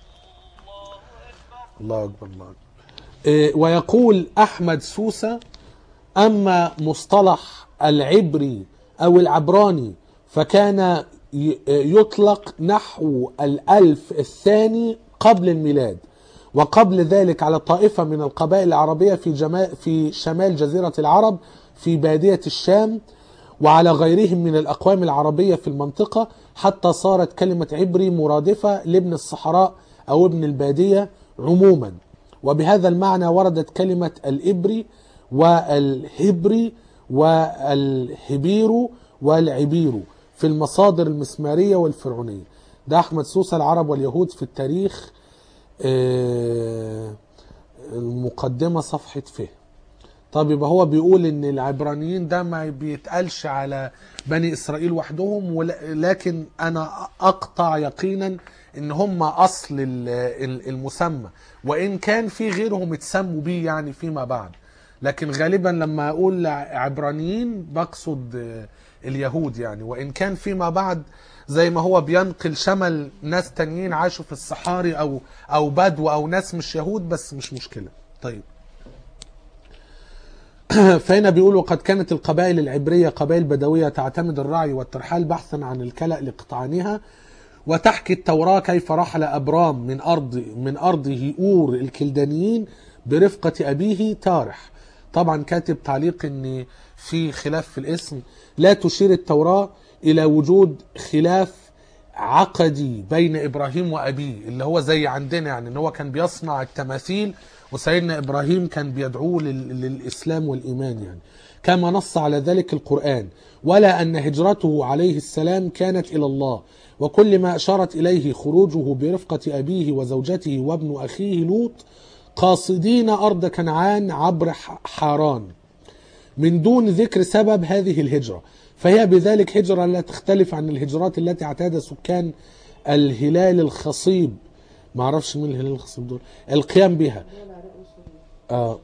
الله أكبر الله أكبر إيه، ويقول أحمد سوسة أما مصطلح العبري أو العبراني فكان ي- يطلق نحو الألف الثاني قبل الميلاد وقبل ذلك على طائفة من القبائل العربية في, جما في شمال جزيرة العرب في بادية الشام وعلى غيرهم من الأقوام العربية في المنطقة حتى صارت كلمة عبري مرادفة لابن الصحراء أو ابن البادية عموما وبهذا المعنى وردت كلمة الإبري والهبري والهبير والعبير في المصادر المسمارية والفرعونية ده أحمد سوسة العرب واليهود في التاريخ آه، المقدمة صفحة فهم طب يبقى هو بيقول ان العبرانيين ده ما بيتقالش على بني اسرائيل وحدهم ول- لكن انا اقطع يقينا ان هم اصل ال- ال- المسمى وان كان في غيرهم اتسموا بيه يعني فيما بعد لكن غالبا لما اقول عبرانيين بقصد آه، اليهود يعني وان كان فيما بعد زي ما هو بينقل شمل ناس تانيين عاشوا في الصحاري او او بدو او ناس مش يهود بس مش مشكله طيب فهنا بيقول وقد كانت القبائل العبرية قبائل بدوية تعتمد الرعي والترحال بحثا عن الكلأ لقطعانها وتحكي التوراة كيف رحل أبرام من أرض من أرضه أور الكلدانيين برفقة أبيه تارح طبعا كاتب تعليق ان في خلاف في الاسم لا تشير التوراة الى وجود خلاف عقدي بين ابراهيم وابيه اللي هو زي عندنا يعني ان هو كان بيصنع التماثيل وسيدنا ابراهيم كان بيدعوه لل- للاسلام والايمان يعني كما نص على ذلك القران ولا ان هجرته عليه السلام كانت الى الله وكل ما اشارت اليه خروجه برفقه ابيه وزوجته وابن اخيه لوط قاصدين ارض كنعان عبر ح- حاران من دون ذكر سبب هذه الهجرة فهي بذلك هجرة لا تختلف عن الهجرات التي اعتاد سكان الهلال الخصيب ما اعرفش مين الهلال الخصيب دول القيام بها آه.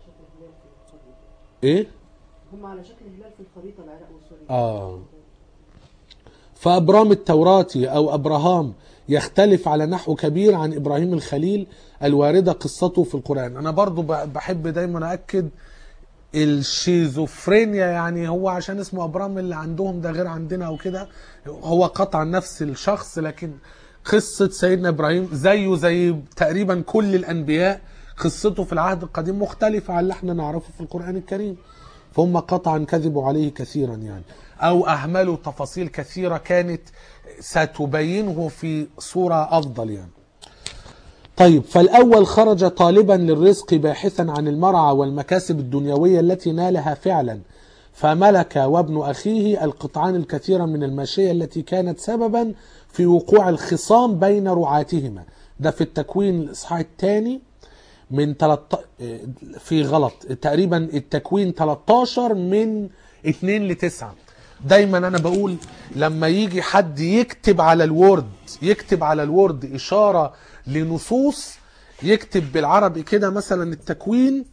ايه هم على شكل هلال في الخريطة العراق وسوريا آه. فأبرام التوراتي أو أبراهام يختلف على نحو كبير عن إبراهيم الخليل الواردة قصته في القرآن أنا برضو ب- بحب دايما أكد الشيزوفرينيا يعني هو عشان اسمه أبرام اللي عندهم ده غير عندنا أو كده هو قطعا نفس الشخص لكن قصة سيدنا إبراهيم زيه زي تقريبا كل الأنبياء قصته في العهد القديم مختلفة عن اللي احنا نعرفه في القرآن الكريم فهم قطعا كذبوا عليه كثيرا يعني او اهملوا تفاصيل كثيره كانت ستبينه في صوره افضل يعني طيب فالاول خرج طالبا للرزق باحثا عن المرعى والمكاسب الدنيويه التي نالها فعلا فملك وابن اخيه القطعان الكثيره من الماشيه التي كانت سببا في وقوع الخصام بين رعاتهما ده في التكوين الاصحاح الثاني من 13 في غلط تقريبا التكوين 13 من 2 ل 9 دايما انا بقول لما يجي حد يكتب على الوورد يكتب على الوورد اشاره لنصوص يكتب بالعربي كده مثلا التكوين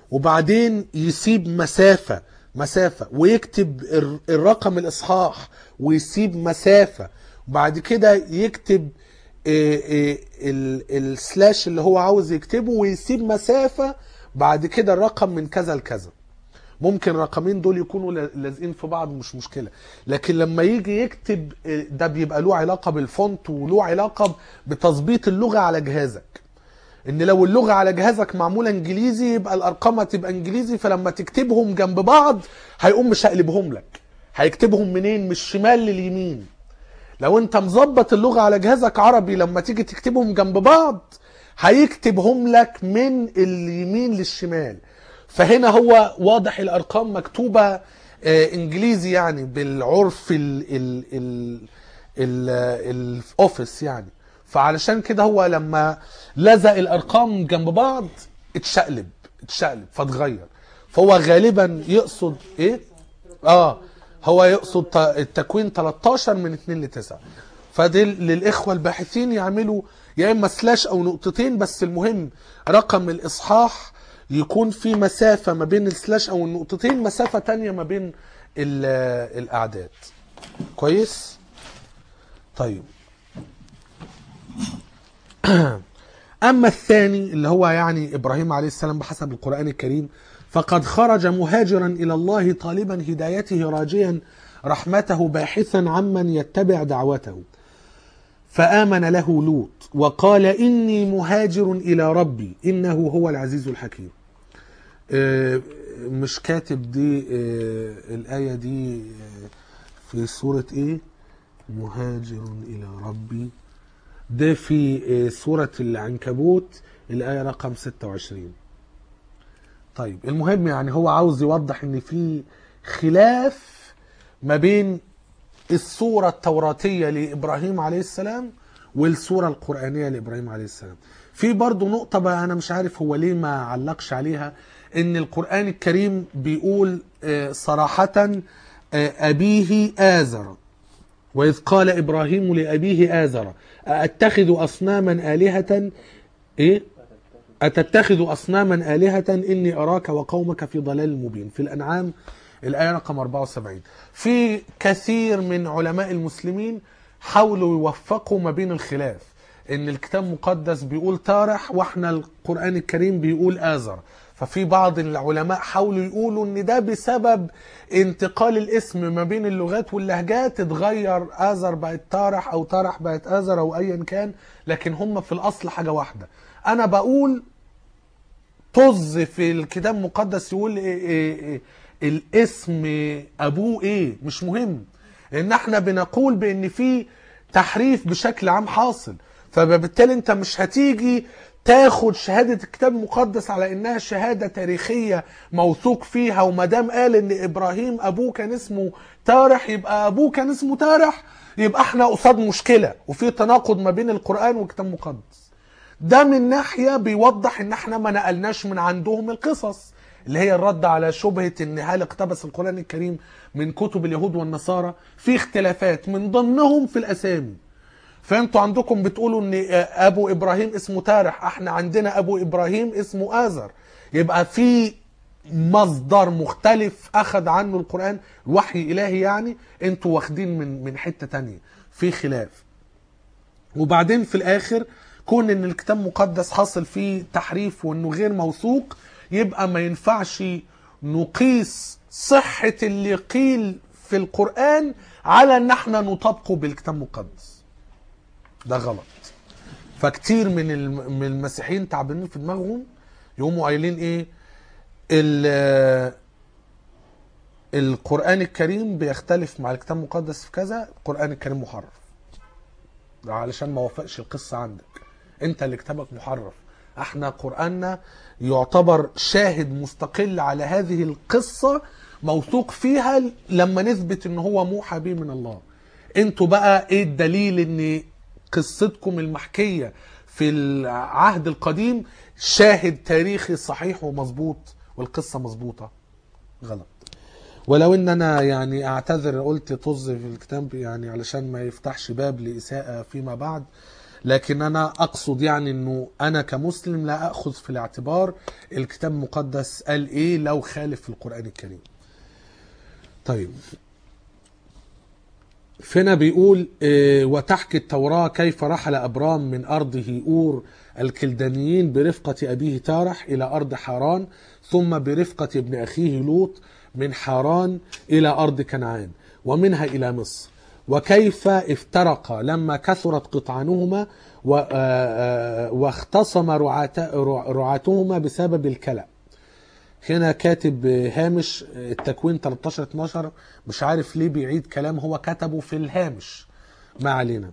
وبعدين يسيب مسافة مسافة ويكتب الر- الرقم الإصحاح ويسيب مسافة وبعد كده يكتب إيه إيه ال- السلاش اللي هو عاوز يكتبه ويسيب مسافة بعد كده الرقم من كذا لكذا ممكن الرقمين دول يكونوا لا- لازقين في بعض مش مشكلة لكن لما يجي يكتب إيه، ده بيبقى له علاقة بالفونت وله علاقة بتظبيط اللغة على جهازك ان لو اللغه على جهازك معموله انجليزي يبقى الارقام هتبقى انجليزي فلما تكتبهم جنب بعض هيقوم مش هيقلبهم لك هيكتبهم منين من الشمال لليمين لو انت مظبط اللغه على جهازك عربي لما تيجي تكتبهم جنب بعض هيكتبهم لك من اليمين للشمال فهنا هو واضح الارقام مكتوبه آه، انجليزي يعني بالعرف ال ال ال ال الاوفيس يعني فعلشان كده هو لما لزق الارقام جنب بعض اتشقلب اتشقلب فاتغير فهو غالبا يقصد ايه اه هو يقصد ت- التكوين 13 من 2 ل 9 فدي للاخوه الباحثين يعملوا يا اما سلاش او نقطتين بس المهم رقم الاصحاح يكون في مسافه ما بين السلاش او النقطتين مسافه تانية ما بين ال- الاعداد كويس طيب أما الثاني اللي هو يعني إبراهيم عليه السلام بحسب القرآن الكريم فقد خرج مهاجرا إلى الله طالبا هدايته راجيا رحمته باحثا عمن يتبع دعوته فآمن له لوط وقال إني مهاجر إلى ربي إنه هو العزيز الحكيم آه، مش كاتب دي آه، الآية دي آه، في سورة إيه مهاجر إلى ربي ده في آه، سورة العنكبوت الآية رقم 26 طيب المهم يعني هو عاوز يوضح ان في خلاف ما بين الصورة التوراتية لإبراهيم عليه السلام والصورة القرآنية لإبراهيم عليه السلام في برضو نقطة بقى أنا مش عارف هو ليه ما علقش عليها إن القرآن الكريم بيقول آه، صراحة آه، أبيه آزر وإذ قال إبراهيم لأبيه آزر أأتخذ أصناما آلهة إيه؟ أتتخذ أصناما آلهة إني أراك وقومك في ضلال مبين في الأنعام الآية رقم 74 في كثير من علماء المسلمين حاولوا يوفقوا ما بين الخلاف إن الكتاب المقدس بيقول تارح وإحنا القرآن الكريم بيقول آزر ففي بعض العلماء حاولوا يقولوا ان ده بسبب انتقال الاسم ما بين اللغات واللهجات اتغير آزر بقت تارح او تارح بقت آزر او ايا كان لكن هم في الاصل حاجة واحدة انا بقول طز في الكتاب المقدس يقول إيه إيه إيه الاسم ابوه ايه مش مهم لان احنا بنقول بان في تحريف بشكل عام حاصل فبالتالي انت مش هتيجي تاخد شهادة الكتاب المقدس على انها شهادة تاريخية موثوق فيها وما دام قال ان ابراهيم ابوه كان اسمه تارح يبقى ابوه كان اسمه تارح يبقى احنا قصاد مشكلة وفي تناقض ما بين القرآن والكتاب المقدس ده من ناحية بيوضح ان احنا ما نقلناش من عندهم القصص اللي هي الرد على شبهة ان هل اقتبس القرآن الكريم من كتب اليهود والنصارى في اختلافات من ضمنهم في الاسامي فانتوا عندكم بتقولوا ان ابو ابراهيم اسمه تارح احنا عندنا ابو ابراهيم اسمه ازر يبقى في مصدر مختلف اخذ عنه القرآن وحي الهي يعني انتوا واخدين من من حتة تانية في خلاف وبعدين في الاخر كون ان الكتاب المقدس حاصل فيه تحريف وانه غير موثوق يبقى ما ينفعش نقيس صحة اللي قيل في القرآن على ان احنا نطبقه بالكتاب المقدس ده غلط فكتير من الم- من المسيحيين تعبانين في دماغهم يقوموا قايلين ايه ال- القرآن الكريم بيختلف مع الكتاب المقدس في كذا القرآن الكريم محرف ده علشان ما وافقش القصة عندك انت اللي كتابك محرف احنا قرآننا يعتبر شاهد مستقل على هذه القصة موثوق فيها لما نثبت ان هو موحى به من الله انتوا بقى ايه الدليل ان قصتكم المحكية في العهد القديم شاهد تاريخي صحيح ومظبوط والقصة مظبوطة غلط ولو ان انا يعني اعتذر قلت طز في الكتاب يعني علشان ما يفتحش باب لاساءة فيما بعد لكن انا اقصد يعني انه انا كمسلم لا اخذ في الاعتبار الكتاب المقدس قال ايه لو خالف القران الكريم طيب فينا بيقول آه، وتحكي التوراة كيف رحل أبرام من أرضه أور الكلدانيين برفقة أبيه تارح إلى أرض حاران ثم برفقة ابن أخيه لوط من حاران إلى أرض كنعان ومنها إلى مصر وكيف افترق لما كثرت قطعانهما و- آه، آه، واختصم رعاة- رع- رعاتهما بسبب الكلأ هنا كاتب هامش التكوين 13 12 مش عارف ليه بيعيد كلام هو كتبه في الهامش ما علينا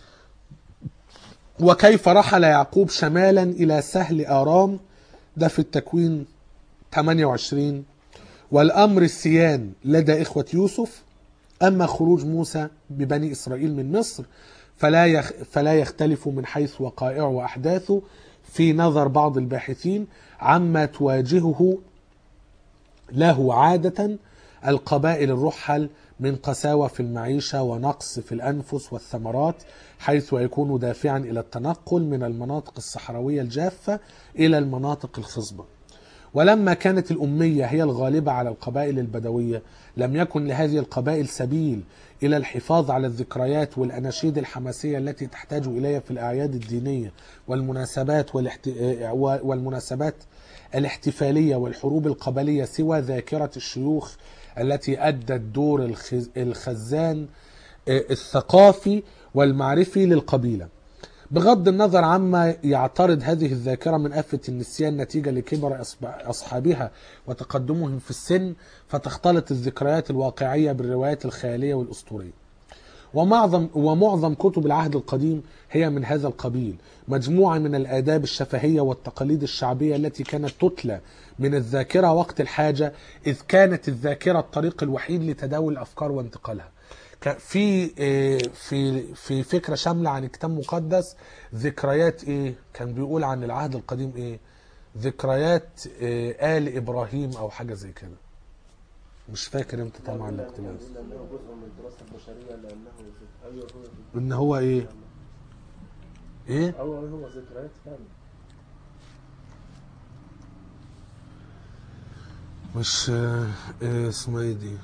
وكيف رحل يعقوب شمالا إلى سهل آرام ده في التكوين 28 والأمر السيان لدى إخوة يوسف أما خروج موسى ببني إسرائيل من مصر فلا يخ فلا يختلف من حيث وقائعه وأحداثه في نظر بعض الباحثين عما تواجهه له عادة القبائل الرحل من قساوة في المعيشة ونقص في الأنفس والثمرات حيث يكون دافعا إلى التنقل من المناطق الصحراوية الجافة إلى المناطق الخصبة ولما كانت الأمية هي الغالبة على القبائل البدوية لم يكن لهذه القبائل سبيل إلى الحفاظ على الذكريات والأناشيد الحماسية التي تحتاج إليها في الأعياد الدينية والمناسبات والاحت... والمناسبات الاحتفالية والحروب القبلية سوى ذاكرة الشيوخ التي أدت دور الخز... الخزان الثقافي والمعرفي للقبيله بغض النظر عما يعترض هذه الذاكرة من آفة النسيان نتيجة لكبر أصب- أصحابها وتقدمهم في السن فتختلط الذكريات الواقعية بالروايات الخيالية والأسطورية ومعظم ومعظم كتب العهد القديم هي من هذا القبيل مجموعة من الآداب الشفهية والتقاليد الشعبية التي كانت تتلى من الذاكرة وقت الحاجة إذ كانت الذاكرة الطريق الوحيد لتداول الأفكار وانتقالها ك- في آه، في في فكره شامله عن الكتاب المقدس ذكريات ايه كان بيقول عن العهد القديم ايه ذكريات آه، آل ابراهيم او حاجه زي كده مش فاكر امتى طبعا الاقتباس لأنه جزء من الدراسة البشرية لأنه أيوه هو ان هو ايه ايه أو هو ذكريات فعلا مش آه، آه، اسمها ايه دي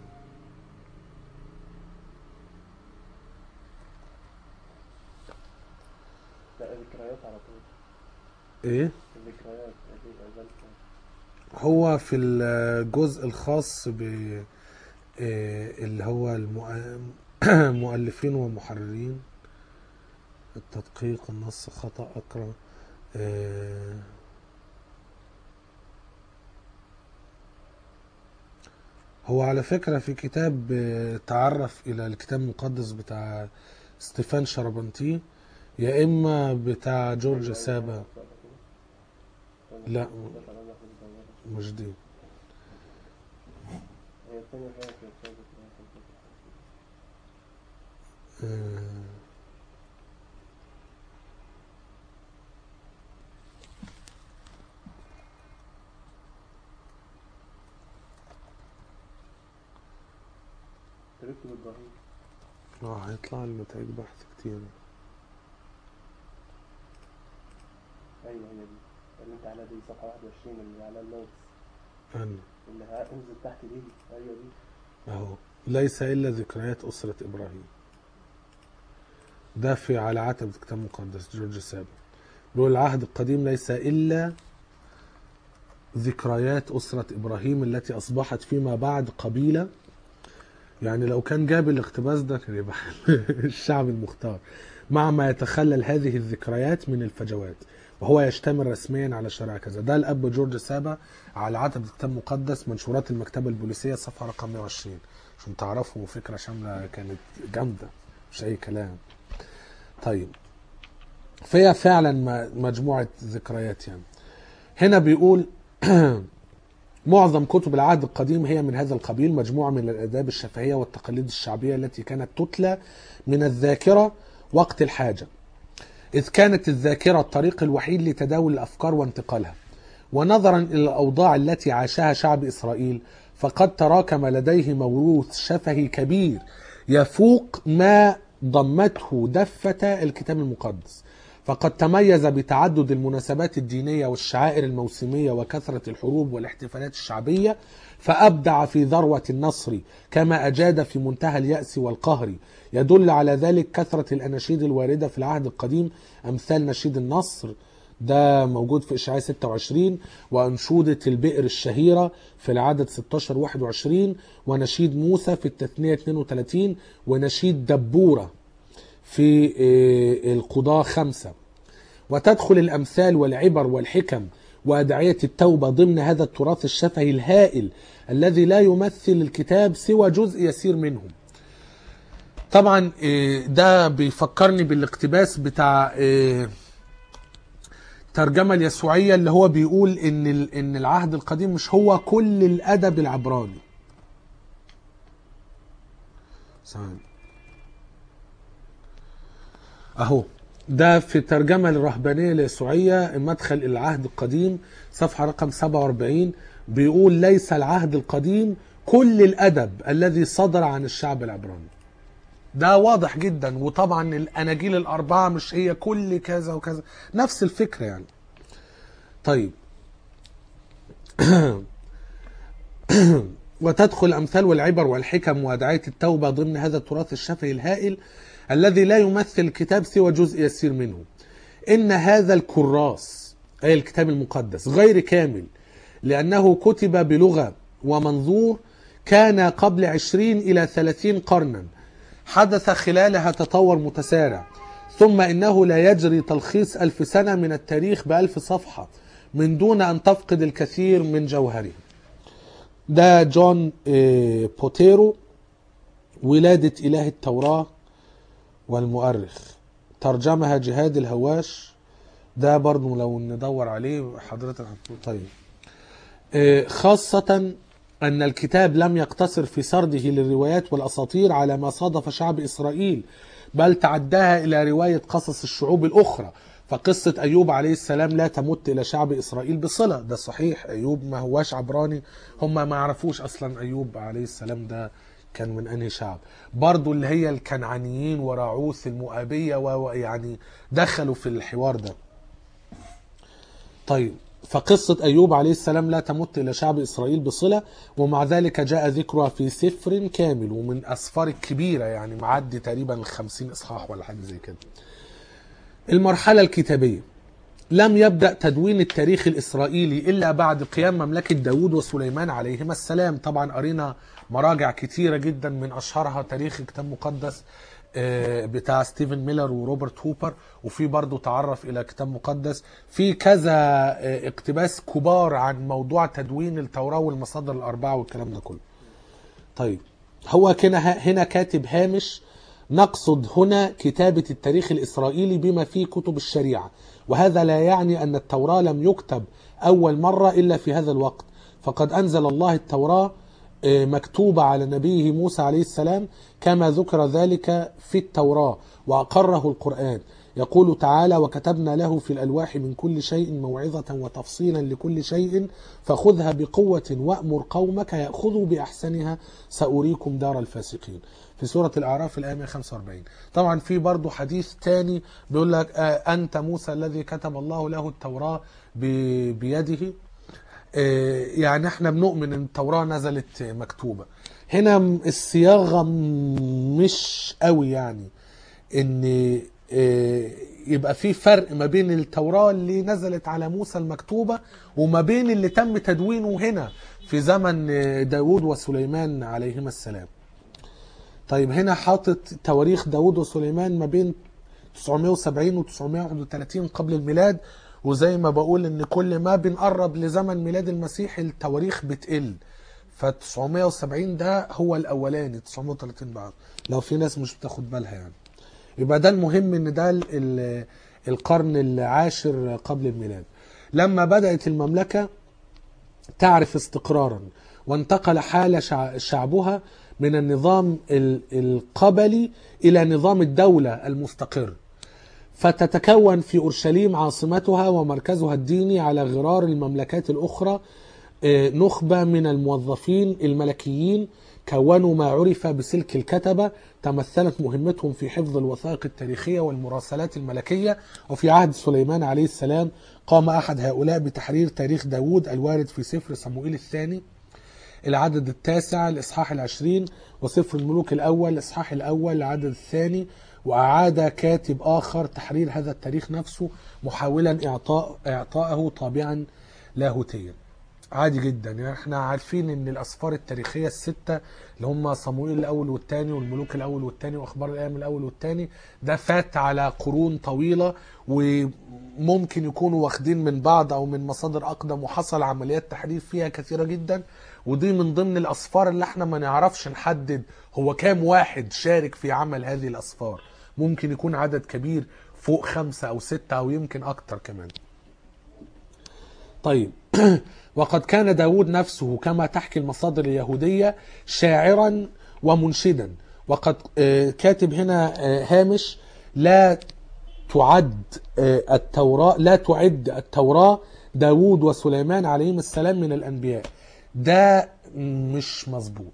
لا ذكريات على طول ايه الذكريات هذه ذلك هو في الجزء الخاص ب آه، اللي هو المؤ- مؤلفين ومحررين التدقيق النص خطأ أقرأ آه، هو على فكرة في كتاب آه، تعرف إلى الكتاب المقدس بتاع ستيفان شربنتي يا إما بتاع جورج سابا لا مش دي هي الثانية فعلا كانت فيها ذكريات آه، تركت بالضريب اه هيطلع لي نتائج بحث كتير أيوه هي دي اللي أنت على دي صفحة 21 اللي على النوتس أنا اللي ها- انزل تحت دي أيوه دي أهو ليس إلا ذكريات أسرة إبراهيم ده في على عتبة كتاب مقدس جورج سابا بيقول العهد القديم ليس إلا ذكريات أسرة إبراهيم التي أصبحت فيما بعد قبيلة يعني لو كان جاب الاقتباس ده كان يبقى الشعب المختار مع ما يتخلل هذه الذكريات من الفجوات وهو يشتمل رسميا على شرع كذا ده الأب جورج سابا على عتبة كتاب مقدس منشورات المكتبة البوليسية صفحة رقم 120 عشان تعرفوا فكرة شاملة كانت جامدة مش أي كلام طيب فهي فعلا م- مجموعة ذكريات يعني هنا بيقول معظم كتب العهد القديم هي من هذا القبيل مجموعة من الآداب الشفهية والتقاليد الشعبية التي كانت تتلى من الذاكرة وقت الحاجة إذ كانت الذاكرة الطريق الوحيد لتداول الأفكار وانتقالها ونظرا إلى الأوضاع التي عاشها شعب إسرائيل فقد تراكم لديه موروث شفهي كبير يفوق ما ضمته دفة الكتاب المقدس فقد تميز بتعدد المناسبات الدينية والشعائر الموسمية وكثرة الحروب والاحتفالات الشعبية فأبدع في ذروة النصر كما أجاد في منتهى اليأس والقهر يدل على ذلك كثرة الأناشيد الواردة في العهد القديم أمثال نشيد النصر ده موجود في إشعاع 26 وأنشودة البئر الشهيرة في العدد 16 21 ونشيد موسى في التثنية 32 ونشيد دبورة في آه، القضاة خمسة وتدخل الأمثال والعبر والحكم وأدعية التوبة ضمن هذا التراث الشفهي الهائل الذي لا يمثل الكتاب سوى جزء يسير منه طبعا آه، ده بيفكرني بالاقتباس بتاع آه، الترجمة اليسوعية اللي هو بيقول إن ال- إن العهد القديم مش هو كل الأدب العبراني. ثواني. أهو ده في الترجمة الرهبانية اليسوعية مدخل العهد القديم صفحة رقم 47 بيقول ليس العهد القديم كل الأدب الذي صدر عن الشعب العبراني. ده واضح جدا وطبعا الاناجيل الاربعه مش هي كل كذا وكذا نفس الفكره يعني طيب وتدخل الامثال والعبر والحكم وادعيه التوبه ضمن هذا التراث الشفهي الهائل الذي لا يمثل الكتاب سوى جزء يسير منه ان هذا الكراس اي الكتاب المقدس غير كامل لانه كتب بلغه ومنظور كان قبل عشرين إلى ثلاثين قرنا حدث خلالها تطور متسارع ثم إنه لا يجري تلخيص ألف سنة من التاريخ بألف صفحة من دون أن تفقد الكثير من جوهره ده جون آه، بوتيرو ولادة إله التوراة والمؤرخ ترجمها جهاد الهواش ده برضو لو ندور عليه حضرتك هتقول طيب آه، خاصة أن الكتاب لم يقتصر في سرده للروايات والأساطير على ما صادف شعب إسرائيل بل تعداها إلى رواية قصص الشعوب الأخرى فقصة أيوب عليه السلام لا تمت إلى شعب إسرائيل بصلة ده صحيح أيوب ما هواش عبراني هم ما يعرفوش أصلا أيوب عليه السلام ده كان من أنهي شعب برضو اللي هي الكنعانيين وراعوث المؤابية ويعني دخلوا في الحوار ده طيب فقصة أيوب عليه السلام لا تمت إلى شعب إسرائيل بصلة ومع ذلك جاء ذكرها في سفر كامل ومن أسفار الكبيرة يعني معدي تقريبا الخمسين إصحاح ولا حاجة زي كده المرحلة الكتابية لم يبدأ تدوين التاريخ الإسرائيلي إلا بعد قيام مملكة داود وسليمان عليهما السلام طبعا قرينا مراجع كتيرة جدا من أشهرها تاريخ كتاب مقدس آه، بتاع ستيفن ميلر وروبرت هوبر وفي برضه تعرف إلى كتاب مقدس في كذا آه، اقتباس كبار عن موضوع تدوين التوراة والمصادر الأربعة والكلام ده كله طيب هو كده هنا كاتب هامش نقصد هنا كتابة التاريخ الإسرائيلي بما فيه كتب الشريعة وهذا لا يعني أن التوراة لم يكتب أول مرة إلا في هذا الوقت فقد أنزل الله التوراة آه، مكتوبة على نبيه موسى عليه السلام كما ذكر ذلك في التوراة وأقره القرآن يقول تعالى وكتبنا له في الألواح من كل شيء موعظة وتفصيلا لكل شيء فخذها بقوة وأمر قومك يأخذوا بأحسنها سأريكم دار الفاسقين في سورة الأعراف الآية 145 طبعا في برضو حديث تاني بيقول لك آه، أنت موسى الذي كتب الله له التوراة ب- بيده آه، يعني احنا بنؤمن ان التوراة نزلت مكتوبة هنا م- الصياغة م- مش قوي يعني ان آه، يبقى في فرق ما بين التوراة اللي نزلت على موسى المكتوبة وما بين اللي تم تدوينه هنا في زمن آه، داود وسليمان عليهما السلام طيب هنا حاطط تواريخ داود وسليمان ما بين 970 و 931 قبل الميلاد وزي ما بقول ان كل ما بنقرب لزمن ميلاد المسيح التواريخ بتقل ف 970 ده هو الاولاني 930 بعد لو في ناس مش بتاخد بالها يعني يبقى ده المهم ان ده ال- ال- القرن العاشر قبل الميلاد لما بدأت المملكة تعرف استقرارا وانتقل حال شع- شعبها من النظام ال- القبلي إلى نظام الدولة المستقر فتتكون في أورشليم عاصمتها ومركزها الديني على غرار المملكات الأخرى آه، نخبة من الموظفين الملكيين كونوا ما عرف بسلك الكتبة تمثلت مهمتهم في حفظ الوثائق التاريخية والمراسلات الملكية وفي عهد سليمان عليه السلام قام أحد هؤلاء بتحرير تاريخ داود الوارد في سفر صموئيل الثاني العدد التاسع الإصحاح العشرين وسفر الملوك الأول الإصحاح الأول العدد الثاني وأعاد كاتب آخر تحرير هذا التاريخ نفسه محاولا إعطاء إعطائه طابعا لاهوتيا عادي جدا يعني احنا عارفين ان الاسفار التاريخيه السته اللي هم صموئيل الاول والثاني والملوك الاول والثاني واخبار الايام الاول والثاني ده فات على قرون طويله وممكن يكونوا واخدين من بعض او من مصادر اقدم وحصل عمليات تحريف فيها كثيره جدا ودي من ضمن الاسفار اللي احنا ما نعرفش نحدد هو كام واحد شارك في عمل هذه الاسفار ممكن يكون عدد كبير فوق خمسة او ستة او يمكن اكتر كمان طيب وقد كان داود نفسه كما تحكي المصادر اليهودية شاعرا ومنشدا وقد آه، كاتب هنا آه، هامش لا تعد آه، التوراة لا تعد التوراة داود وسليمان عليهم السلام من الأنبياء ده مش مظبوط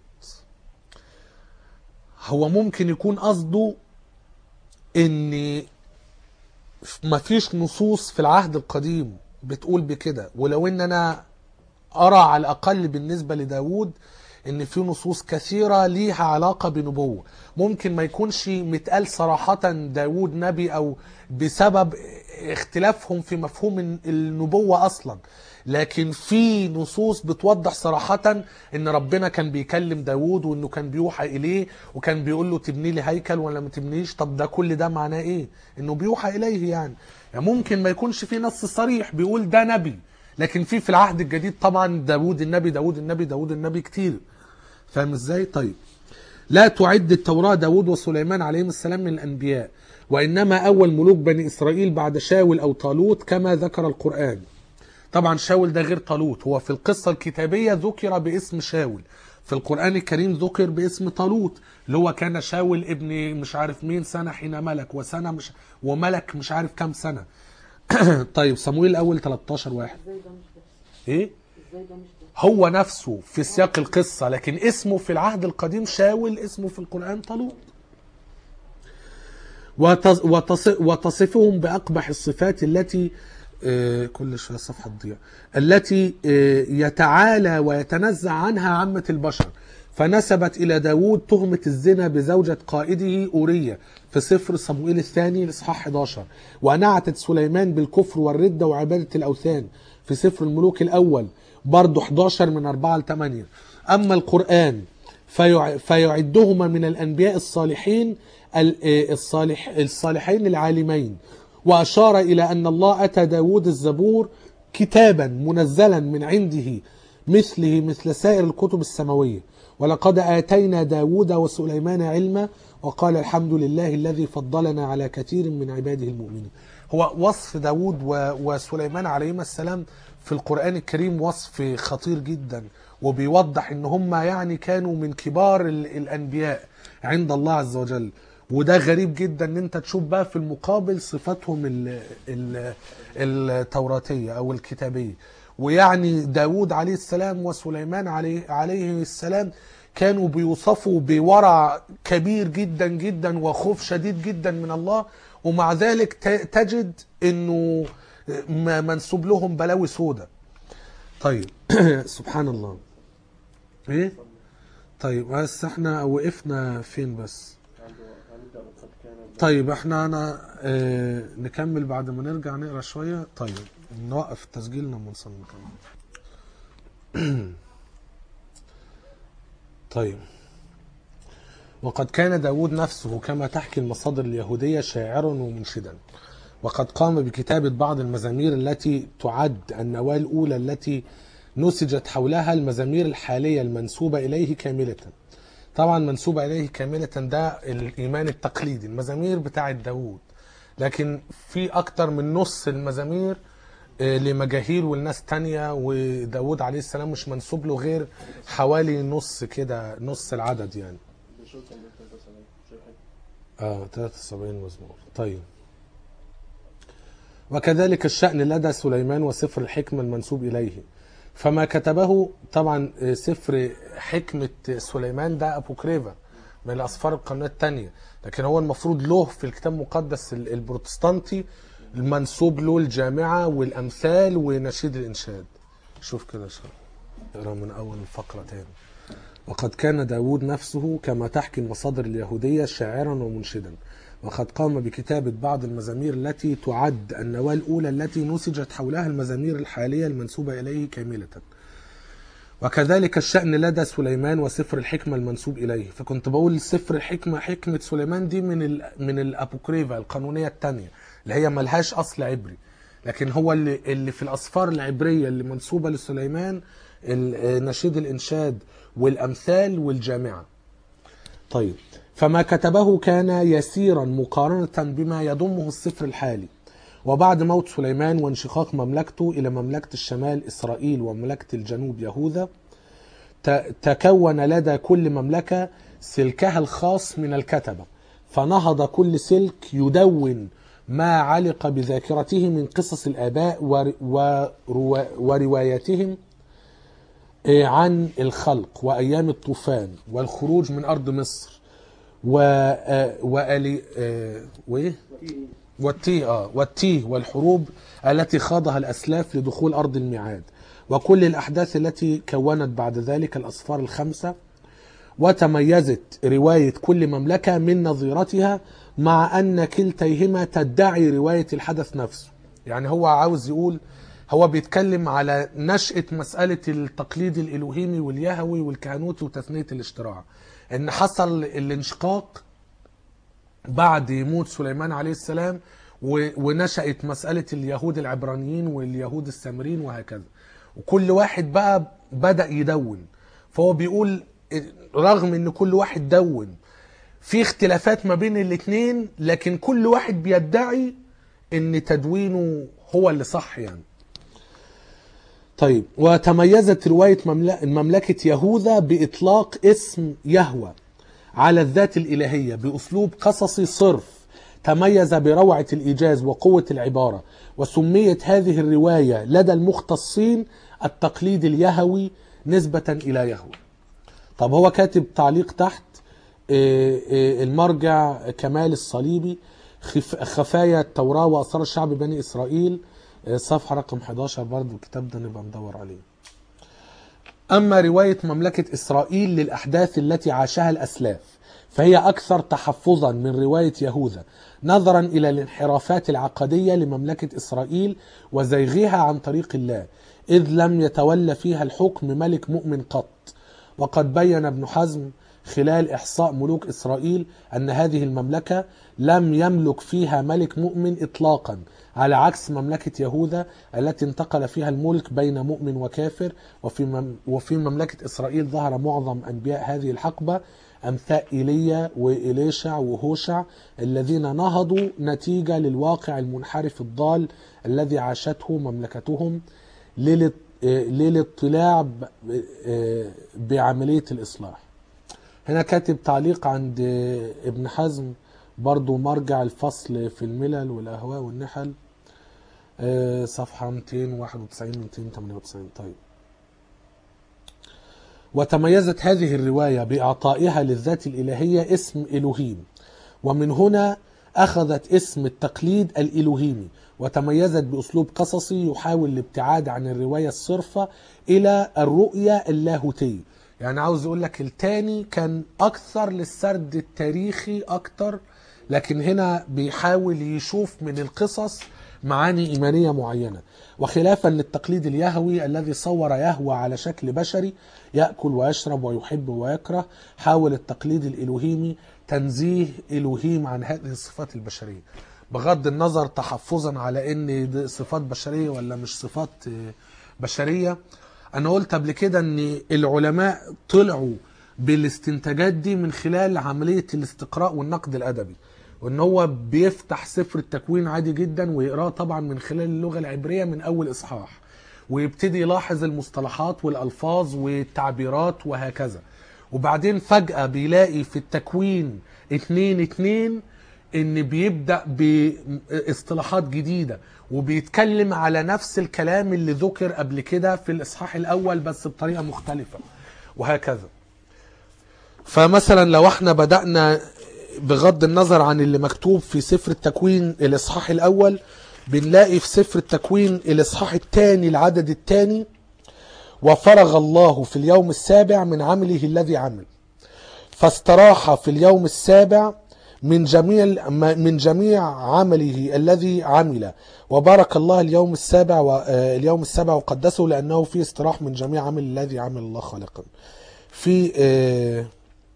هو ممكن يكون قصده ان مفيش نصوص في العهد القديم بتقول بكده ولو ان انا ارى على الاقل بالنسبه لداود ان في نصوص كثيره ليها علاقه بنبوه ممكن ما يكونش متقال صراحه داود نبي او بسبب اختلافهم في مفهوم النبوه اصلا لكن في نصوص بتوضح صراحة ان ربنا كان بيكلم داود وانه كان بيوحى اليه وكان بيقول له تبني لي هيكل ولا ما تبنيش طب ده كل ده معناه ايه انه بيوحى اليه يعني. يعني ممكن ما يكونش في نص صريح بيقول ده نبي لكن في في العهد الجديد طبعا داود النبي داود النبي داود النبي كتير فاهم ازاي طيب لا تعد التوراة داود وسليمان عليهم السلام من الأنبياء وإنما أول ملوك بني إسرائيل بعد شاول أو طالوت كما ذكر القرآن طبعا شاول ده غير طالوت هو في القصة الكتابية ذكر باسم شاول في القرآن الكريم ذكر باسم طالوت اللي هو كان شاول ابن مش عارف مين سنة حين ملك وسنة مش وملك مش عارف كام سنة طيب صمويل الأول 13 واحد ازاي ده مش ده إيه ازاي ده مش ده هو نفسه في سياق القصة لكن اسمه في العهد القديم شاول اسمه في القرآن طالوت وتص- وتص- وتصفهم بأقبح الصفات التي آه، كل شوية الصفحة تضيع التي آه، يتعالى ويتنزع عنها عامة البشر فنسبت إلى داود تهمة الزنا بزوجة قائده أورية في سفر صموئيل الثاني الإصحاح 11 ونعتت سليمان بالكفر والردة وعبادة الأوثان في سفر الملوك الأول برضه 11 من 4 ل 8 أما القرآن فيع- فيعدهما من الأنبياء الصالحين ال- آه، الصالح الصالحين العالمين وأشار إلى أن الله أتى داود الزبور كتابا منزلا من عنده مثله مثل سائر الكتب السماوية ولقد آتينا داود وسليمان علما وقال الحمد لله الذي فضلنا على كثير من عباده المؤمنين هو وصف داود و- وسليمان عليهما السلام في القرآن الكريم وصف خطير جدا وبيوضح ان هم يعني كانوا من كبار ال- الانبياء عند الله عز وجل وده غريب جدا ان انت تشوف بقى في المقابل صفاتهم ال ال التوراتية او الكتابية ويعني داود عليه السلام وسليمان عليه, عليه السلام كانوا بيوصفوا بورع كبير جدا جدا وخوف شديد جدا من الله ومع ذلك ت- تجد انه م- منسوب لهم بلاوي سودة طيب سبحان الله ايه طيب بس احنا وقفنا فين بس عنده هنبدأ بقد كان طيب احنا انا اه نكمل بعد ما نرجع نقرا شويه طيب نوقف التسجيل لما نوصل نكمل طيب وقد كان داود نفسه كما تحكي المصادر اليهودية شاعرا ومنشدا وقد قام بكتابة بعض المزامير التي تعد النواة الأولى التي نسجت حولها المزامير الحالية المنسوبة إليه كاملة طبعا منسوبة إليه كاملة ده الإيمان التقليدي المزامير بتاعة داود لكن في أكتر من نص المزامير آه، لمجاهيل والناس تانية وداود عليه السلام مش منسوب له غير حوالي نص كده نص العدد يعني بشوط كان بيكتب بس عليه شيء حلو اه 73 مزمور طيب وكذلك الشأن لدى سليمان وسفر الحكمة المنسوب إليه فما كتبه طبعا سفر حكمة سليمان ده أبوكريفا من الأسفار القانونية الثانية لكن هو المفروض له في الكتاب المقدس ال- البروتستانتي المنسوب له الجامعة والأمثال ونشيد الإنشاد شوف كده شوف اقرا من أول الفقرة تاني وقد كان داود نفسه كما تحكي المصادر اليهودية شاعرا ومنشدا وقد قام بكتابة بعض المزامير التي تعد النواة الأولى التي نسجت حولها المزامير الحالية المنسوبة إليه كاملة وكذلك الشأن لدى سليمان وسفر الحكمة المنسوب إليه فكنت بقول سفر الحكمة حكمة سليمان دي من ال من الأبوكريفا القانونية الثانية اللي هي ملهاش أصل عبري لكن هو اللي, اللي في الأسفار العبرية اللي منسوبة لسليمان ال- نشيد الإنشاد والأمثال والجامعة طيب فما كتبه كان يسيرا مقارنة بما يضمه السفر الحالي وبعد موت سليمان وانشقاق مملكته إلى مملكة الشمال إسرائيل ومملكة الجنوب يهوذا ت- تكون لدى كل مملكة سلكها الخاص من الكتبة فنهض كل سلك يدون ما علق بذاكرته من قصص الآباء ور- وروا- ورواياتهم إيه، عن الخلق وأيام الطوفان والخروج من أرض مصر و آه، وآلي آه، وإيه؟ والتيه اه والتيه والحروب التي خاضها الاسلاف لدخول ارض الميعاد وكل الاحداث التي كونت بعد ذلك الاسفار الخمسه وتميزت روايه كل مملكه من نظيرتها مع ان كلتيهما تدعي روايه الحدث نفسه يعني هو عاوز يقول هو بيتكلم على نشأة مسألة التقليد الإلوهيمي واليهوي والكهنوتي وتثنية الاشتراع إن حصل الانشقاق بعد موت سليمان عليه السلام و- ونشأت مسألة اليهود العبرانيين واليهود السامريين وهكذا وكل واحد بقى بدأ يدون فهو بيقول رغم ان كل واحد دون في اختلافات ما بين الاتنين لكن كل واحد بيدعي ان تدوينه هو اللي صح يعني طيب وتميزت رواية ممل- مملكة يهوذا بإطلاق اسم يهوى على الذات الإلهية بأسلوب قصصي صرف تميز بروعة الإيجاز وقوة العبارة وسميت هذه الرواية لدى المختصين التقليد اليهوي نسبة إلى يهوه طب هو كاتب تعليق تحت آه، آه، المرجع كمال الصليبي خف- خفايا التوراة وأسرار الشعب بني إسرائيل آه، صفحة رقم 11 برضو الكتاب ده نبقى ندور عليه أما رواية مملكة إسرائيل للأحداث التي عاشها الأسلاف فهي أكثر تحفظا من رواية يهوذا نظرا إلى الانحرافات العقدية لمملكة إسرائيل وزيغها عن طريق الله إذ لم يتولى فيها الحكم ملك مؤمن قط وقد بين ابن حزم خلال إحصاء ملوك إسرائيل أن هذه المملكة لم يملك فيها ملك مؤمن إطلاقا على عكس مملكة يهوذا التي انتقل فيها الملك بين مؤمن وكافر وفي, مم وفي مملكة إسرائيل ظهر معظم أنبياء هذه الحقبة أمثال إيليا وإليشع وهوشع الذين نهضوا نتيجة للواقع المنحرف الضال الذي عاشته مملكتهم للت- آه، للاطلاع ب- آه، بعملية الإصلاح هنا كاتب تعليق عند آه، ابن حزم برضو مرجع الفصل في الملل والأهواء والنحل آه، صفحة 291 298 طيب وتميزت هذه الرواية بإعطائها للذات الإلهية اسم إلوهيم ومن هنا أخذت اسم التقليد الإلوهيمي وتميزت بأسلوب قصصي يحاول الابتعاد عن الرواية الصرفة إلى الرؤية اللاهوتية يعني عاوز يقول لك التاني كان أكثر للسرد التاريخي أكتر لكن هنا بيحاول يشوف من القصص معاني إيمانية معينة وخلافا للتقليد اليهوي الذي صور يهوى على شكل بشري يأكل ويشرب ويحب ويكره حاول التقليد الإلوهيمي تنزيه إلوهيم عن هذه الصفات البشرية بغض النظر تحفظا على ان دي صفات بشرية ولا مش صفات آه، بشرية انا قلت قبل كده ان العلماء طلعوا بالاستنتاجات دي من خلال عملية الاستقراء والنقد الادبي وان هو بيفتح سفر التكوين عادي جدا ويقراه طبعا من خلال اللغة العبرية من اول اصحاح ويبتدي يلاحظ المصطلحات والالفاظ والتعبيرات وهكذا وبعدين فجأة بيلاقي في التكوين اتنين اتنين ان بيبدا باصطلاحات جديده وبيتكلم على نفس الكلام اللي ذكر قبل كده في الاصحاح الاول بس بطريقه مختلفه وهكذا فمثلا لو احنا بدانا بغض النظر عن اللي مكتوب في سفر التكوين الاصحاح الاول بنلاقي في سفر التكوين الاصحاح الثاني العدد الثاني وفرغ الله في اليوم السابع من عمله الذي عمل فاستراح في اليوم السابع من جميع من جميع عمله الذي عمل وبارك الله اليوم السابع واليوم السابع وقدسه لانه فيه استراح من جميع عمل الذي عمل الله خالقا. في آه،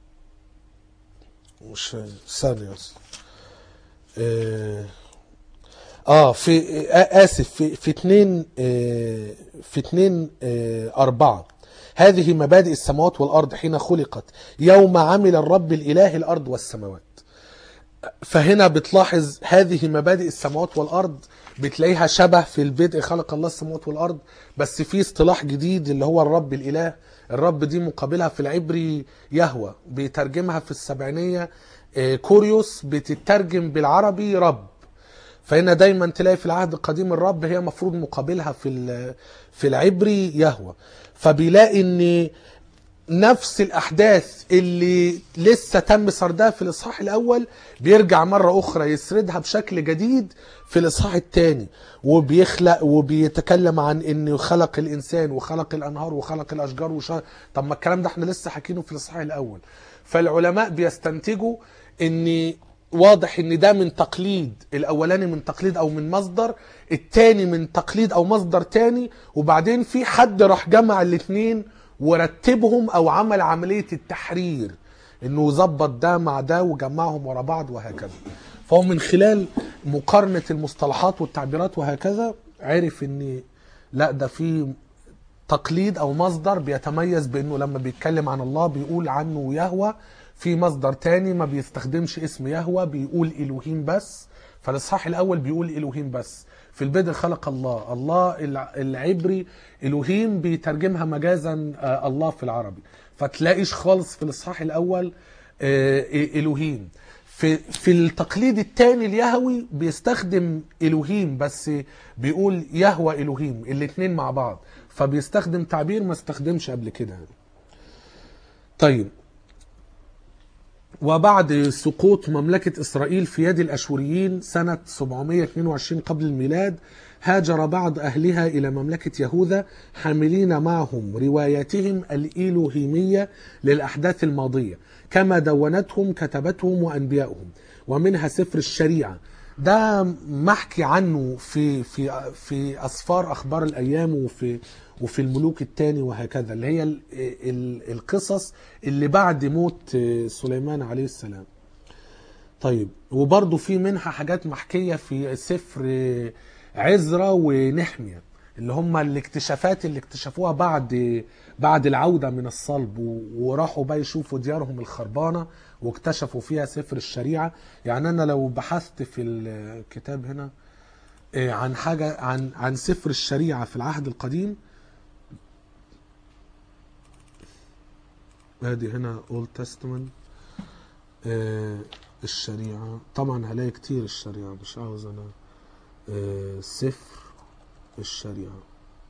مش ثانية بس. آه، اه في آه اسف في في اتنين آه في اتنين آه اربعة هذه مبادئ السماوات والارض حين خلقت يوم عمل الرب الاله الارض والسماوات فهنا بتلاحظ هذه مبادئ السماوات والارض بتلاقيها شبه في البدء خلق الله السماوات والارض بس في اصطلاح جديد اللي هو الرب الاله الرب دي مقابلها في العبري يهوى بيترجمها في السبعينيه آه، كوريوس بتترجم بالعربي رب فهنا دايما تلاقي في العهد القديم الرب هي مفروض مقابلها في ال- في العبري يهوى فبيلاقي ان نفس الاحداث اللي لسه تم سردها في الاصحاح الاول بيرجع مره اخرى يسردها بشكل جديد في الاصحاح الثاني وبيخلق وبيتكلم عن انه خلق الانسان وخلق الانهار وخلق الاشجار وش... طب ما الكلام ده احنا لسه حكينه في الاصحاح الاول فالعلماء بيستنتجوا ان واضح ان ده من تقليد الاولاني من تقليد او من مصدر التاني من تقليد او مصدر تاني وبعدين في حد راح جمع الاثنين ورتبهم او عمل عملية التحرير انه ظبط ده مع ده وجمعهم ورا بعض وهكذا فهو من خلال مقارنة المصطلحات والتعبيرات وهكذا عرف ان لا ده في تقليد او مصدر بيتميز بانه لما بيتكلم عن الله بيقول عنه يهوى في مصدر تاني ما بيستخدمش اسم يهوى بيقول الوهيم بس فالاصحاح الاول بيقول الوهيم بس في البدء خلق الله الله الع- العبري الوهيم بيترجمها مجازا آه، الله في العربي فتلاقيش خالص في الاصحاح الاول آه، الوهيم في في التقليد الثاني اليهوي بيستخدم الوهيم بس بيقول يهوى الوهيم الاثنين مع بعض فبيستخدم تعبير ما استخدمش قبل كده يعني. طيب وبعد سقوط مملكة إسرائيل في يد الأشوريين سنة 722 قبل الميلاد هاجر بعض أهلها إلى مملكة يهوذا حاملين معهم رواياتهم الإلوهيمية للأحداث الماضية كما دونتهم كتبتهم وأنبيائهم ومنها سفر الشريعة ده محكي عنه في في في أسفار أخبار الأيام وفي وفي الملوك الثاني وهكذا اللي هي ال- ال- القصص اللي بعد موت سليمان عليه السلام طيب وبرضه في منها حاجات محكية في سفر عزرا ونحمية اللي هم الاكتشافات اللي اكتشفوها بعد بعد العودة من الصلب و- وراحوا بقى يشوفوا ديارهم الخربانة واكتشفوا فيها سفر الشريعة يعني أنا لو بحثت في الكتاب هنا آه، عن حاجة عن عن سفر الشريعة في العهد القديم ادي هنا Old Testament آه الشريعة طبعا هلاقي كتير الشريعة مش عاوز انا آه سفر الشريعة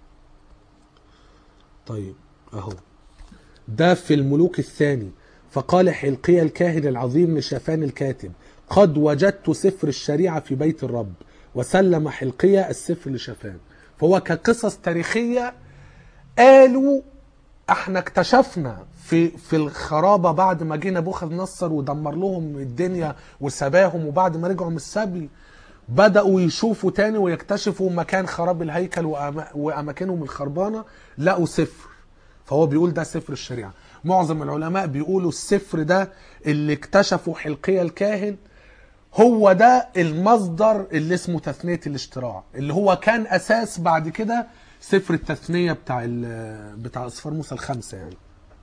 طيب اهو ده في الملوك الثاني فقال حلقي الكاهن العظيم لشافان الكاتب قد وجدت سفر الشريعة في بيت الرب وسلم حلقية السفر لشافان فهو كقصص تاريخية قالوا احنا اكتشفنا في في الخرابه بعد ما جه نبوخذ نصر ودمر لهم الدنيا وسباهم وبعد ما رجعوا من السبي بداوا يشوفوا تاني ويكتشفوا مكان خراب الهيكل وأما- واماكنهم الخربانه لقوا سفر فهو بيقول ده سفر الشريعه معظم العلماء بيقولوا السفر ده اللي اكتشفه حلقية الكاهن هو ده المصدر اللي اسمه تثنية الاشتراع اللي هو كان اساس بعد كده سفر التثنية بتاع ال- بتاع اصفار موسى الخمسة يعني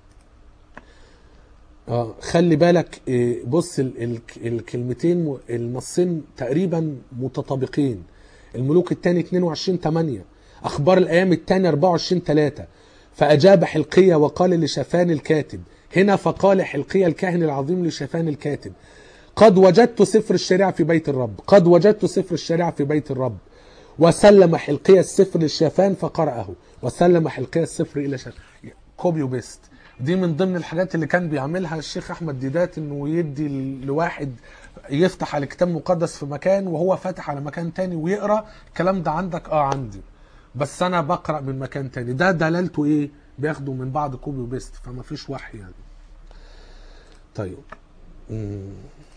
اه خلي بالك إيه، بص ال- ال- الكلمتين م- النصين تقريبا متطابقين الملوك الثاني 22 8 اخبار الايام الثاني 24 3 فاجاب حلقية وقال لشافان الكاتب هنا فقال حلقية الكاهن العظيم لشافان الكاتب قد وجدت سفر الشريعة في بيت الرب قد وجدت سفر الشريعة في بيت الرب وسلم حلقية السفر للشافان فقرأه وسلم حلقية السفر إلى شافان كوبي وبيست دي من ضمن الحاجات اللي كان بيعملها الشيخ أحمد ديدات إنه يدي لواحد يفتح على كتاب مقدس في مكان وهو فاتح على مكان تاني ويقرأ الكلام ده عندك اه عندي بس أنا بقرأ من مكان تاني ده دلالته إيه بياخدوا من بعض كوبي وبيست فما فيش وحي يعني طيب مم.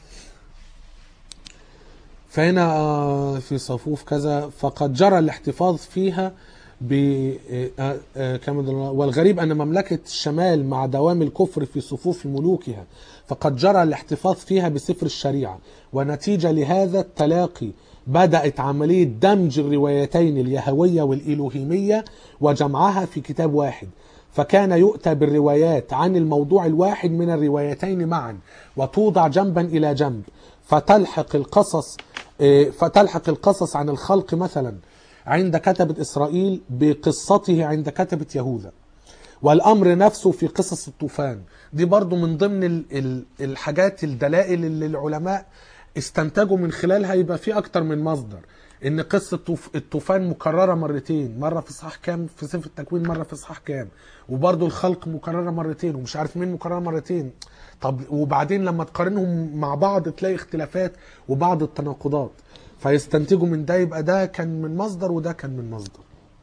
فهنا آه، في صفوف كذا فقد جرى الاحتفاظ فيها ب آه، آه، كما دل- والغريب ان مملكه الشمال مع دوام الكفر في صفوف ملوكها فقد جرى الاحتفاظ فيها بسفر الشريعه ونتيجه لهذا التلاقي بدات عمليه دمج الروايتين اليهويه والالوهيميه وجمعها في كتاب واحد فكان يؤتى بالروايات عن الموضوع الواحد من الروايتين معا وتوضع جنبا الى جنب فتلحق القصص إيه، فتلحق القصص عن الخلق مثلا عند كتبة إسرائيل بقصته عند كتبة يهوذا والأمر نفسه في قصص الطوفان دي برضو من ضمن ال- ال- الحاجات الدلائل اللي العلماء استنتجوا من خلالها يبقى في أكتر من مصدر إن قصة طوف- الطوفان مكررة مرتين مرة في إصحاح كام في سفر التكوين مرة في إصحاح كام وبرضو الخلق مكررة مرتين ومش عارف مين مكررة مرتين طب وبعدين لما تقارنهم مع بعض تلاقي اختلافات وبعض التناقضات فيستنتجوا من ده يبقى ده كان من مصدر وده كان من مصدر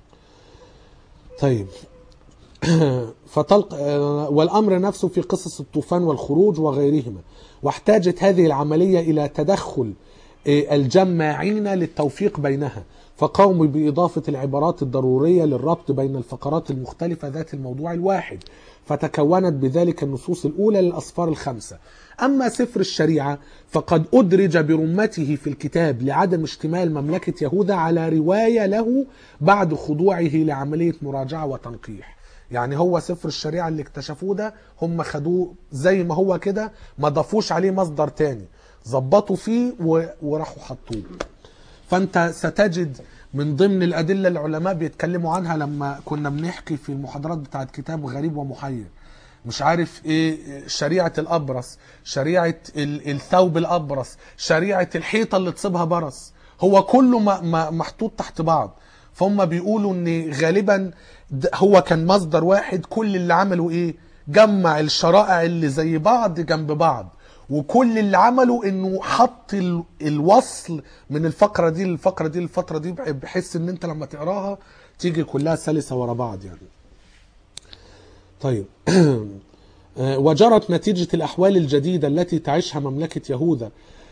طيب فطلق آه، والامر نفسه في قصص الطوفان والخروج وغيرهما واحتاجت هذه العمليه الى تدخل آه، الجماعين للتوفيق بينها فقاموا باضافه العبارات الضروريه للربط بين الفقرات المختلفه ذات الموضوع الواحد فتكونت بذلك النصوص الاولى للاسفار الخمسه اما سفر الشريعه فقد ادرج برمته في الكتاب لعدم اشتمال مملكه يهوذا على روايه له بعد خضوعه لعمليه مراجعه وتنقيح يعني هو سفر الشريعة اللي اكتشفوه ده هم خدوه زي ما هو كده ما ضافوش عليه مصدر تاني ظبطوا فيه و- وراحوا حطوه فانت ستجد من ضمن الادله العلماء بيتكلموا عنها لما كنا بنحكي في المحاضرات بتاعت كتاب غريب ومحير مش عارف ايه شريعه الابرص شريعه ال- الثوب الابرص شريعه الحيطه اللي تصيبها برص هو كله م- م- محطوط تحت بعض فهم بيقولوا ان غالبا د- هو كان مصدر واحد كل اللي عمله ايه جمع الشرائع اللي زي بعض جنب بعض وكل اللي عمله انه حط ال- الوصل من الفقره دي للفقره دي للفتره دي بح- بحيث ان انت لما تقراها تيجي كلها سلسه ورا بعض يعني طيب آه، وجرت نتيجة الأحوال الجديدة التي تعيشها مملكة يهوذا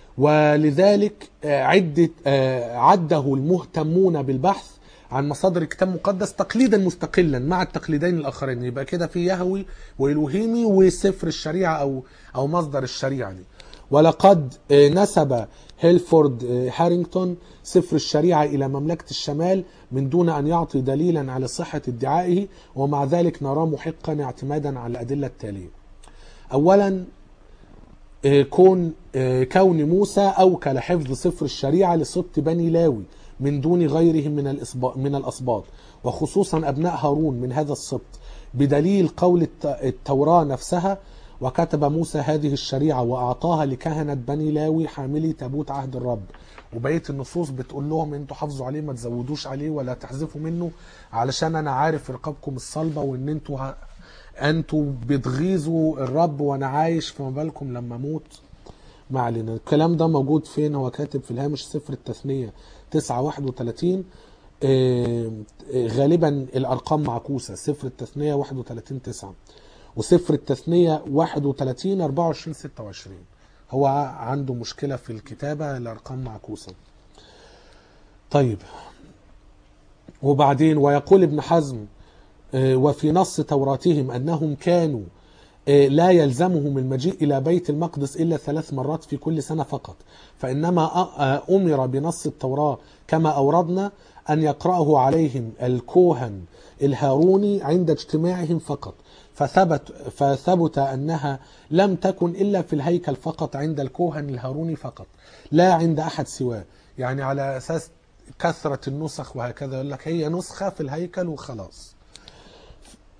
ولذلك آه، عدة آه، عده المهتمون بالبحث عن مصادر الكتاب المقدس تقليدا مستقلا مع التقليدين الآخرين يبقى كده في يهوي وإلوهيمي وسفر الشريعة أو أو مصدر الشريعة دي ولقد آه، نسب هيلفورد آه، هارينغتون سفر الشريعة إلى مملكة الشمال من دون أن يعطي دليلا على صحة ادعائه ومع ذلك نراه محقا اعتمادا على الأدلة التالية أولا آه، كون آه، كون موسى أوكل حفظ سفر الشريعة لسبط بني لاوي من دون غيرهم من الإسبا- من الأسباط وخصوصا أبناء هارون من هذا السبط بدليل قول الت- التوراة نفسها وكتب موسى هذه الشريعة وأعطاها لكهنة بني لاوي حاملي تابوت عهد الرب وبقية النصوص بتقول لهم انتوا حافظوا عليه ما تزودوش عليه ولا تحذفوا منه علشان انا عارف رقابكم الصلبة وان انتوا ه... انتوا بتغيظوا الرب وانا عايش فما بالكم لما اموت ما علينا الكلام ده موجود فين هو كاتب في الهامش سفر التثنية 9 31 آه، آه، غالبا الارقام معكوسة سفر التثنية 31 9 وسفر التثنية 31 24 26 هو عنده مشكلة في الكتابة الارقام معكوسة طيب وبعدين ويقول ابن حزم آه، وفي نص توراتهم أنهم كانوا آه، لا يلزمهم المجيء إلى بيت المقدس إلا ثلاث مرات في كل سنة فقط فإنما أ- آه، أمر بنص التوراة كما أوردنا أن يقرأه عليهم الكوهن الهاروني عند اجتماعهم فقط فثبت فثبت أنها لم تكن إلا في الهيكل فقط عند الكوهن الهاروني فقط لا عند أحد سواه يعني على أساس كثرة النسخ وهكذا يقول لك هي نسخة في الهيكل وخلاص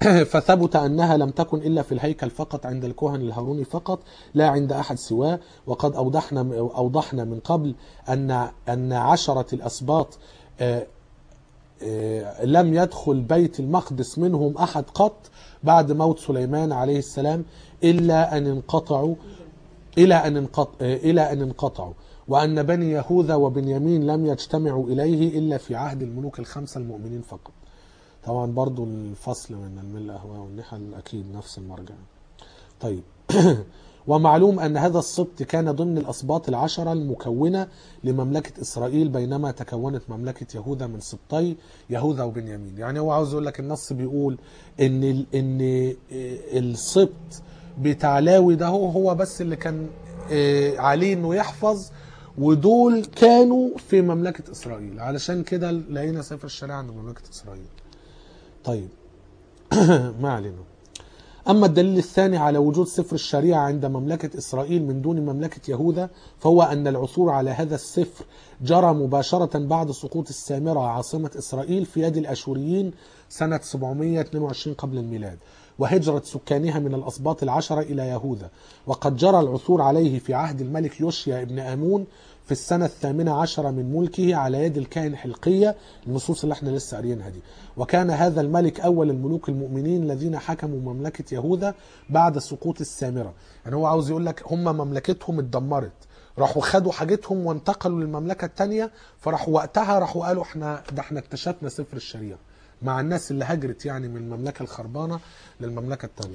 فثبت أنها لم تكن إلا في الهيكل فقط عند الكهن الهاروني فقط لا عند أحد سواه وقد أوضحنا أوضحنا من قبل أن أن عشرة الأسباط آه، آه، لم يدخل بيت المقدس منهم أحد قط بعد موت سليمان عليه السلام إلا أن انقطعوا إلى أن انقطع إلى أن انقطعوا وأن بني يهوذا وبنيامين لم يجتمعوا إليه إلا في عهد الملوك الخمسة المؤمنين فقط طبعا برضو الفصل من المل أهواء والنحل أكيد نفس المرجع طيب ومعلوم أن هذا السبط كان ضمن الأسباط العشرة المكونة لمملكة إسرائيل بينما تكونت مملكة يهوذا من سبطي يهوذا وبنيامين يعني هو عاوز يقول لك النص بيقول إن ال- إن السبط بتاع لاوي ده هو هو بس اللي كان آه، عليه إنه يحفظ ودول كانوا في مملكة إسرائيل علشان كده لقينا سفر الشريعة عند مملكة إسرائيل طيب ما علينا أما الدليل الثاني على وجود سفر الشريعة عند مملكة إسرائيل من دون مملكة يهوذا فهو أن العثور على هذا السفر جرى مباشرة بعد سقوط السامرة عاصمة إسرائيل في يد الأشوريين سنة 722 قبل الميلاد وهجرة سكانها من الأسباط العشرة إلى يهوذا وقد جرى العثور عليه في عهد الملك يوشيا ابن آمون في السنة الثامنة عشرة من ملكه على يد الكاهن حلقية النصوص اللي احنا لسه قاريينها دي وكان هذا الملك أول الملوك المؤمنين الذين حكموا مملكة يهوذا بعد سقوط السامرة يعني هو عاوز يقول لك هم مملكتهم اتدمرت راحوا خدوا حاجتهم وانتقلوا للمملكة التانية فراحوا وقتها راحوا قالوا احنا ده احنا اكتشفنا سفر الشريعة مع الناس اللي هجرت يعني من المملكة الخربانة للمملكة التانية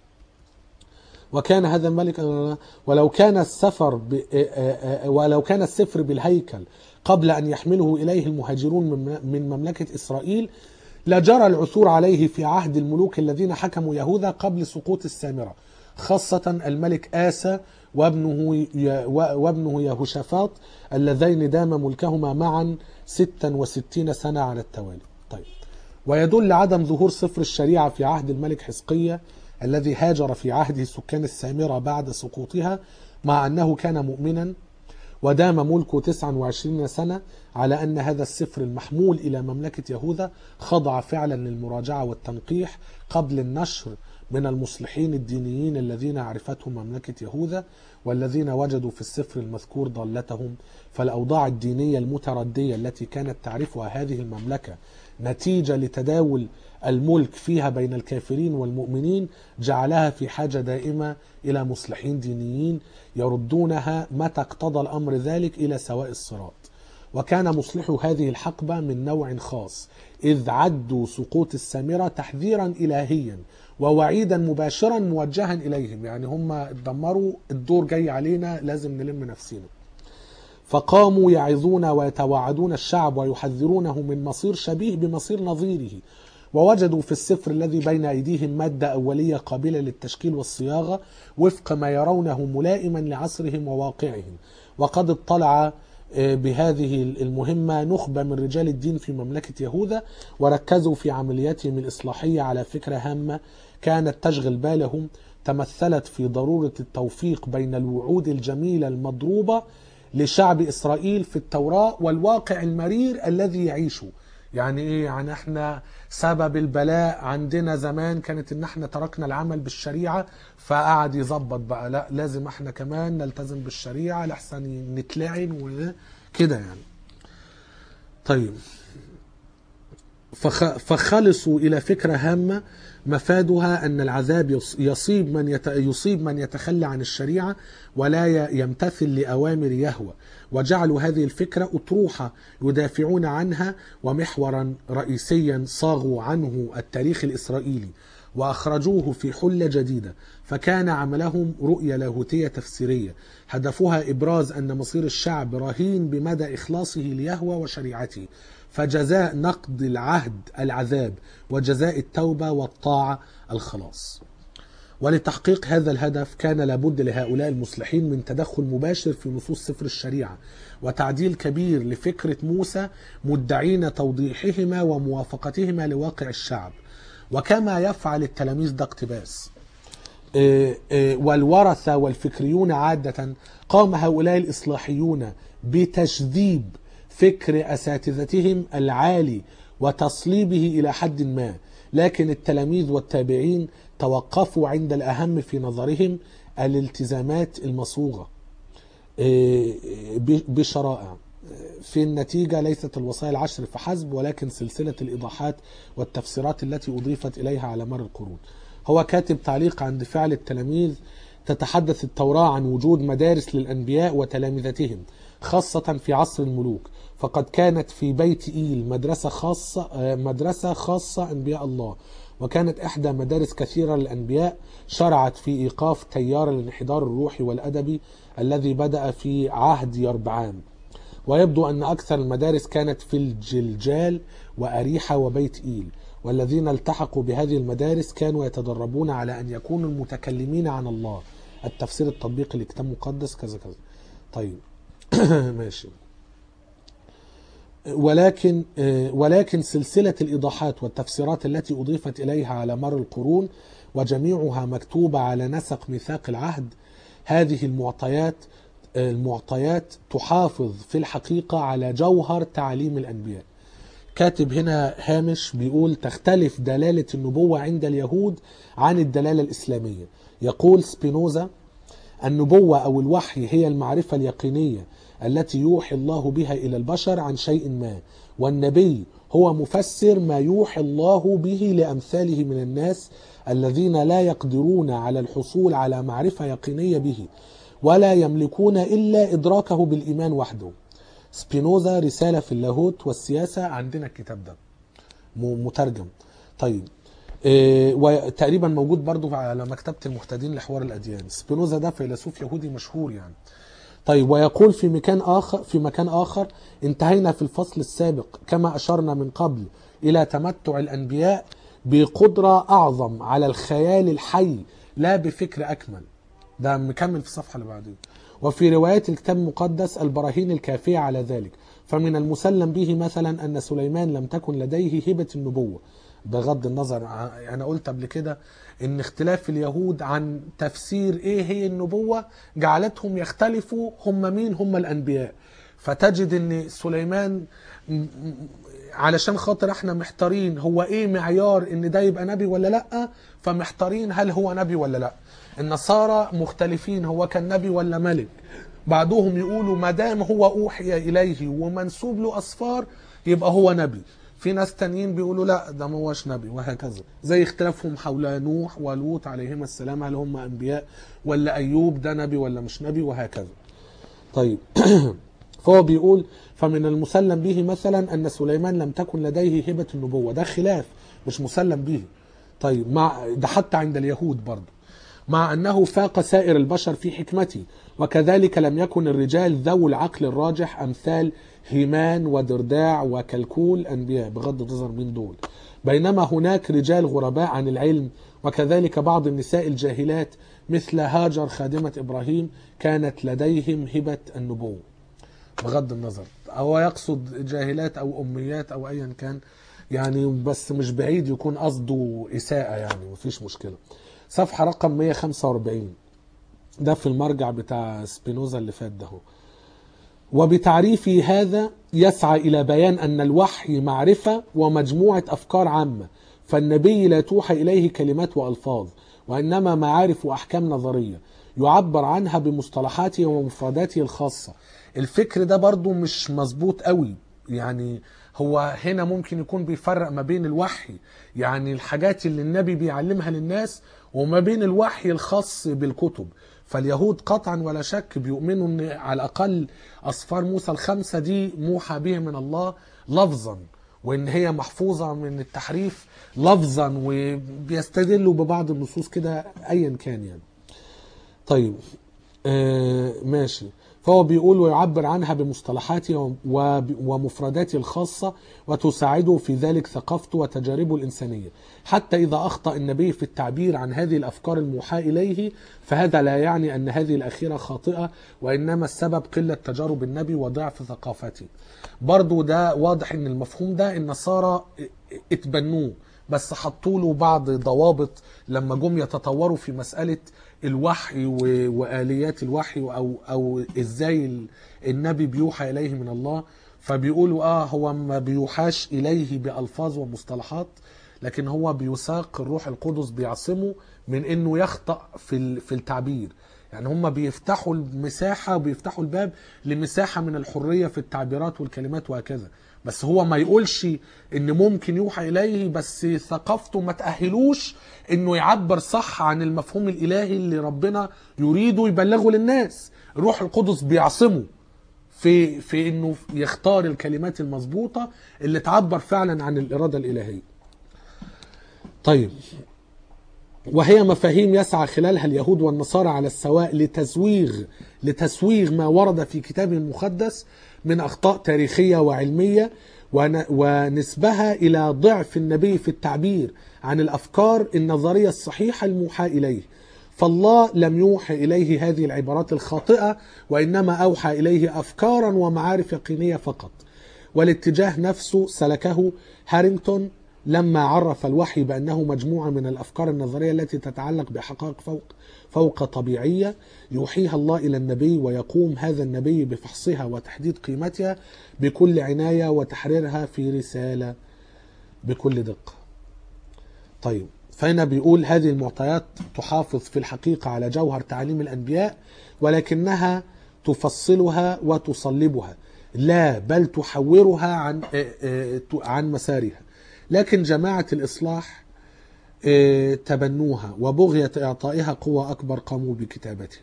وكان هذا الملك ولو كان السفر ب... ولو كان السفر بالهيكل قبل أن يحمله إليه المهاجرون من من مملكة إسرائيل لجرى العثور عليه في عهد الملوك الذين حكموا يهوذا قبل سقوط السامرة خاصة الملك آسى وابنه ي- وابنه يهوشافاط اللذين دام ملكهما معا 66 سنة على التوالي طيب ويدل عدم ظهور سفر الشريعة في عهد الملك حزقية الذي هاجر في عهده سكان السامرة بعد سقوطها مع أنه كان مؤمنا ودام ملكه 29 سنة على أن هذا السفر المحمول إلى مملكة يهوذا خضع فعلا للمراجعة والتنقيح قبل النشر من المصلحين الدينيين الذين عرفتهم مملكة يهوذا والذين وجدوا في السفر المذكور ضالتهم فالأوضاع الدينية المتردية التي كانت تعرفها هذه المملكة نتيجة لتداول الملك فيها بين الكافرين والمؤمنين جعلها في حاجة دائمة إلى مصلحين دينيين يردونها متى اقتضى الأمر ذلك إلى سواء الصراط وكان مصلح هذه الحقبة من نوع خاص إذ عدوا سقوط السامرة تحذيرا إلهيا ووعيدا مباشرا موجها إليهم يعني هم اتدمروا الدور جاي علينا لازم نلم نفسنا فقاموا يعظون ويتوعدون الشعب ويحذرونه من مصير شبيه بمصير نظيره ووجدوا في السفر الذي بين أيديهم مادة أولية قابلة للتشكيل والصياغة وفق ما يرونه ملائما لعصرهم وواقعهم وقد اطلع آه، بهذه المهمة نخبة من رجال الدين في مملكة يهوذا وركزوا في عملياتهم الإصلاحية على فكرة هامة كانت تشغل بالهم تمثلت في ضرورة التوفيق بين الوعود الجميلة المضروبة لشعب إسرائيل في التوراة والواقع المرير الذي يعيشه يعني ايه يعني احنا سبب البلاء عندنا زمان كانت ان احنا تركنا العمل بالشريعة فقعد يظبط بقى لا لازم احنا كمان نلتزم بالشريعة لحسن نتلعن وكده يعني طيب فخ فخلصوا الى فكره هامه مفادها ان العذاب يص- يصيب من يت... يصيب من يتخلى عن الشريعه ولا ي- يمتثل لاوامر يهوى وجعلوا هذه الفكره اطروحه يدافعون عنها ومحورا رئيسيا صاغوا عنه التاريخ الاسرائيلي واخرجوه في حله جديده فكان عملهم رؤيه لاهوتيه تفسيريه هدفها ابراز ان مصير الشعب رهين بمدى اخلاصه ليهوى وشريعته فجزاء نقض العهد العذاب وجزاء التوبه والطاعه الخلاص ولتحقيق هذا الهدف كان لابد لهؤلاء المصلحين من تدخل مباشر في نصوص سفر الشريعه وتعديل كبير لفكره موسى مدعين توضيحهما وموافقتهما لواقع الشعب وكما يفعل التلاميذ ده اقتباس إيه إيه والورثة والفكريون عادة قام هؤلاء الإصلاحيون بتشذيب فكر أساتذتهم العالي وتصليبه إلى حد ما لكن التلاميذ والتابعين توقفوا عند الأهم في نظرهم الالتزامات المصوغة إيه، ب- بشرائع في النتيجة ليست الوصايا العشر فحسب ولكن سلسلة الإيضاحات والتفسيرات التي أضيفت إليها على مر القرون هو كاتب تعليق عند فعل التلاميذ تتحدث التوراة عن وجود مدارس للأنبياء وتلامذتهم خاصة في عصر الملوك فقد كانت في بيت إيل مدرسة خاصة آه، مدرسة خاصة أنبياء الله وكانت إحدى مدارس كثيرة للأنبياء شرعت في إيقاف تيار الانحدار الروحي والأدبي الذي بدأ في عهد يربعام ويبدو أن أكثر المدارس كانت في الجلجال وأريحة وبيت إيل والذين التحقوا بهذه المدارس كانوا يتدربون على أن يكونوا المتكلمين عن الله التفسير التطبيقي لكتاب مقدس كذا كذا طيب ماشي ولكن ولكن سلسلة الإيضاحات والتفسيرات التي أضيفت إليها على مر القرون وجميعها مكتوبة على نسق ميثاق العهد هذه المعطيات المعطيات تحافظ في الحقيقة على جوهر تعاليم الأنبياء كاتب هنا هامش بيقول تختلف دلالة النبوة عند اليهود عن الدلالة الإسلامية يقول سبينوزا النبوة أو الوحي هي المعرفة اليقينية التي يوحي الله بها إلى البشر عن شيء ما والنبي هو مفسر ما يوحي الله به لأمثاله من الناس الذين لا يقدرون على الحصول على معرفة يقينية به ولا يملكون إلا إدراكه بالإيمان وحده سبينوزا رسالة في اللاهوت والسياسة عندنا الكتاب ده م- مترجم طيب إيه وتقريبا موجود برضو على مكتبة المهتدين لحوار الأديان سبينوزا ده فيلسوف يهودي مشهور يعني طيب ويقول في مكان آخر في مكان آخر انتهينا في الفصل السابق كما أشرنا من قبل إلى تمتع الأنبياء بقدرة أعظم على الخيال الحي لا بفكر أكمل ده مكمل في الصفحة اللي بعدين وفي روايات الكتاب المقدس البراهين الكافية على ذلك فمن المسلم به مثلا أن سليمان لم تكن لديه هبة النبوة بغض النظر ع- أنا قلت قبل كده إن اختلاف اليهود عن تفسير إيه هي النبوة جعلتهم يختلفوا هم مين هم الأنبياء فتجد إن سليمان م- م- علشان خاطر احنا محتارين هو ايه معيار ان ده يبقى نبي ولا لا فمحتارين هل هو نبي ولا لا النصارى مختلفين هو كان نبي ولا ملك بعضهم يقولوا ما دام هو اوحي اليه ومنسوب له اصفار يبقى هو نبي في ناس تانيين بيقولوا لا ده ما هوش نبي وهكذا زي اختلافهم حول نوح ولوط عليهما السلام هل هم انبياء ولا ايوب ده نبي ولا مش نبي وهكذا طيب فهو بيقول فمن المسلم به مثلا ان سليمان لم تكن لديه هبه النبوه ده خلاف مش مسلم به طيب مع ده حتى عند اليهود برضه مع انه فاق سائر البشر في حكمته وكذلك لم يكن الرجال ذو العقل الراجح امثال هيمان ودرداع وكلكول انبياء بغض النظر من دول بينما هناك رجال غرباء عن العلم وكذلك بعض النساء الجاهلات مثل هاجر خادمة إبراهيم كانت لديهم هبة النبوة بغض النظر هو يقصد جاهلات او اميات او ايا كان يعني بس مش بعيد يكون قصده اساءه يعني مفيش مشكله صفحه رقم 145 ده في المرجع بتاع سبينوزا اللي فات ده هو. وبتعريفه هذا يسعى الى بيان ان الوحي معرفه ومجموعه افكار عامه فالنبي لا توحى اليه كلمات والفاظ وانما معارف واحكام نظريه يعبر عنها بمصطلحاته ومفرداته الخاصه الفكر ده برضو مش مظبوط قوي يعني هو هنا ممكن يكون بيفرق ما بين الوحي يعني الحاجات اللي النبي بيعلمها للناس وما بين الوحي الخاص بالكتب فاليهود قطعا ولا شك بيؤمنوا ان على الاقل اصفار موسى الخمسه دي موحى به من الله لفظا وان هي محفوظه من التحريف لفظا وبيستدلوا ببعض النصوص كده ايا كان يعني طيب آه ماشي فهو بيقول ويعبر عنها بمصطلحاته وب- ومفرداته الخاصة وتساعده في ذلك ثقافته وتجاربه الإنسانية حتى إذا أخطأ النبي في التعبير عن هذه الأفكار الموحاة إليه فهذا لا يعني أن هذه الأخيرة خاطئة وإنما السبب قلة تجارب النبي وضعف ثقافته برضو ده واضح أن المفهوم ده النصارى اتبنوه بس حطوا له بعض ضوابط لما جم يتطوروا في مسألة الوحي و- وآليات الوحي أو أو إزاي ال- النبي بيوحى إليه من الله فبيقولوا آه هو ما بيوحاش إليه بألفاظ ومصطلحات لكن هو بيساق الروح القدس بيعصمه من انه يخطأ في ال- في التعبير يعني هم بيفتحوا المساحة وبيفتحوا الباب لمساحة من الحرية في التعبيرات والكلمات وهكذا بس هو ما يقولش ان ممكن يوحى اليه بس ثقافته ما تأهلوش انه يعبر صح عن المفهوم الالهي اللي ربنا يريده يبلغه للناس الروح القدس بيعصمه في في انه يختار الكلمات المظبوطه اللي تعبر فعلا عن الاراده الالهيه. طيب وهي مفاهيم يسعى خلالها اليهود والنصارى على السواء لتزويغ لتسويغ ما ورد في كتاب المقدس من اخطاء تاريخيه وعلميه ون- ونسبها الى ضعف النبي في التعبير عن الافكار النظريه الصحيحه الموحى اليه. فالله لم يوحي اليه هذه العبارات الخاطئه وانما اوحى اليه افكارا ومعارف يقينيه فقط. والاتجاه نفسه سلكه هارينغتون لما عرف الوحي بأنه مجموعة من الأفكار النظرية التي تتعلق بحقائق فوق فوق طبيعية يوحيها الله إلى النبي ويقوم هذا النبي بفحصها وتحديد قيمتها بكل عناية وتحريرها في رسالة بكل دقة طيب فهنا بيقول هذه المعطيات تحافظ في الحقيقة على جوهر تعليم الأنبياء ولكنها تفصلها وتصلبها لا بل تحورها عن آه، آه، عن مسارها لكن جماعة الإصلاح آه، تبنوها وبغية إعطائها قوة أكبر قاموا بكتابتها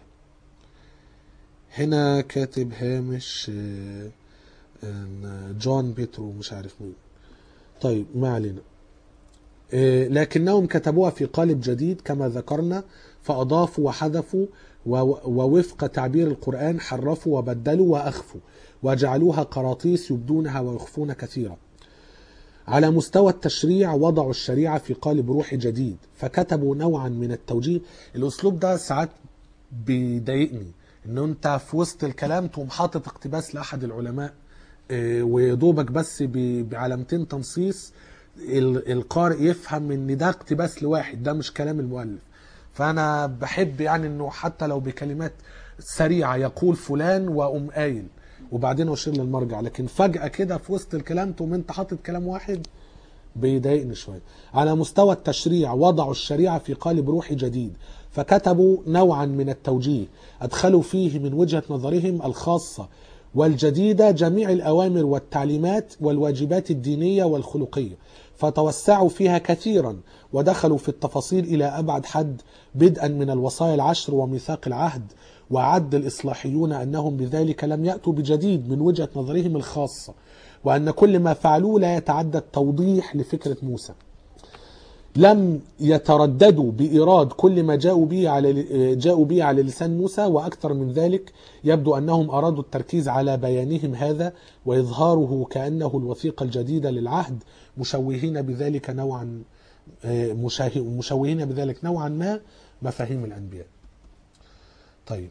هنا كاتب هامش آه، آه، جون بيترو مش عارف مين طيب ما علينا آه، لكنهم كتبوها في قالب جديد كما ذكرنا فأضافوا وحذفوا و- ووفق تعبير القرآن حرفوا وبدلوا وأخفوا وجعلوها قراطيس يبدونها ويخفون كثيرا على مستوى التشريع وضعوا الشريعة في قالب روحي جديد فكتبوا نوعا من التوجيه الأسلوب ده ساعات بيضايقني إنه أنت في وسط الكلام تقوم حاطط اقتباس لأحد العلماء آه، ويدوبك بس ب- بعلامتين تنصيص ال- القارئ يفهم ان ده اقتباس لواحد ده مش كلام المؤلف فانا بحب يعني انه حتى لو بكلمات سريعه يقول فلان واقوم قايل وبعدين اشير للمرجع لكن فجاه كده في وسط الكلام تقوم انت حاطط كلام واحد بيضايقني شويه على مستوى التشريع وضعوا الشريعه في قالب روحي جديد فكتبوا نوعا من التوجيه ادخلوا فيه من وجهه نظرهم الخاصه والجديده جميع الاوامر والتعليمات والواجبات الدينيه والخلقيه فتوسعوا فيها كثيرا ودخلوا في التفاصيل الى ابعد حد بدءا من الوصايا العشر وميثاق العهد وعد الاصلاحيون انهم بذلك لم ياتوا بجديد من وجهه نظرهم الخاصه وان كل ما فعلوه لا يتعدى التوضيح لفكره موسى لم يترددوا بإيراد كل ما جاءوا به على جاءوا به على لسان موسى وأكثر من ذلك يبدو أنهم أرادوا التركيز على بيانهم هذا وإظهاره كأنه الوثيقة الجديدة للعهد مشوهين بذلك نوعا آه، مشاه- مشوهين بذلك نوعا ما مفاهيم الأنبياء طيب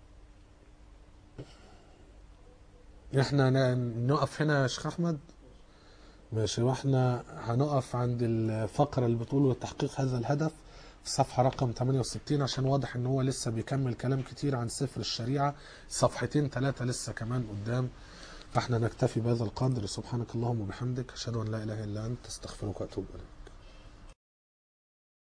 احنا ن- نقف هنا يا شيخ احمد ماشي واحنا هنقف عند الفقرة اللي بتقول تحقيق هذا الهدف في صفحة رقم 68 عشان واضح ان هو لسه بيكمل كلام كتير عن سفر الشريعة صفحتين ثلاثة لسه كمان قدام فاحنا نكتفي بهذا القدر سبحانك اللهم وبحمدك اشهد ان لا اله الا انت استغفرك واتوب اليك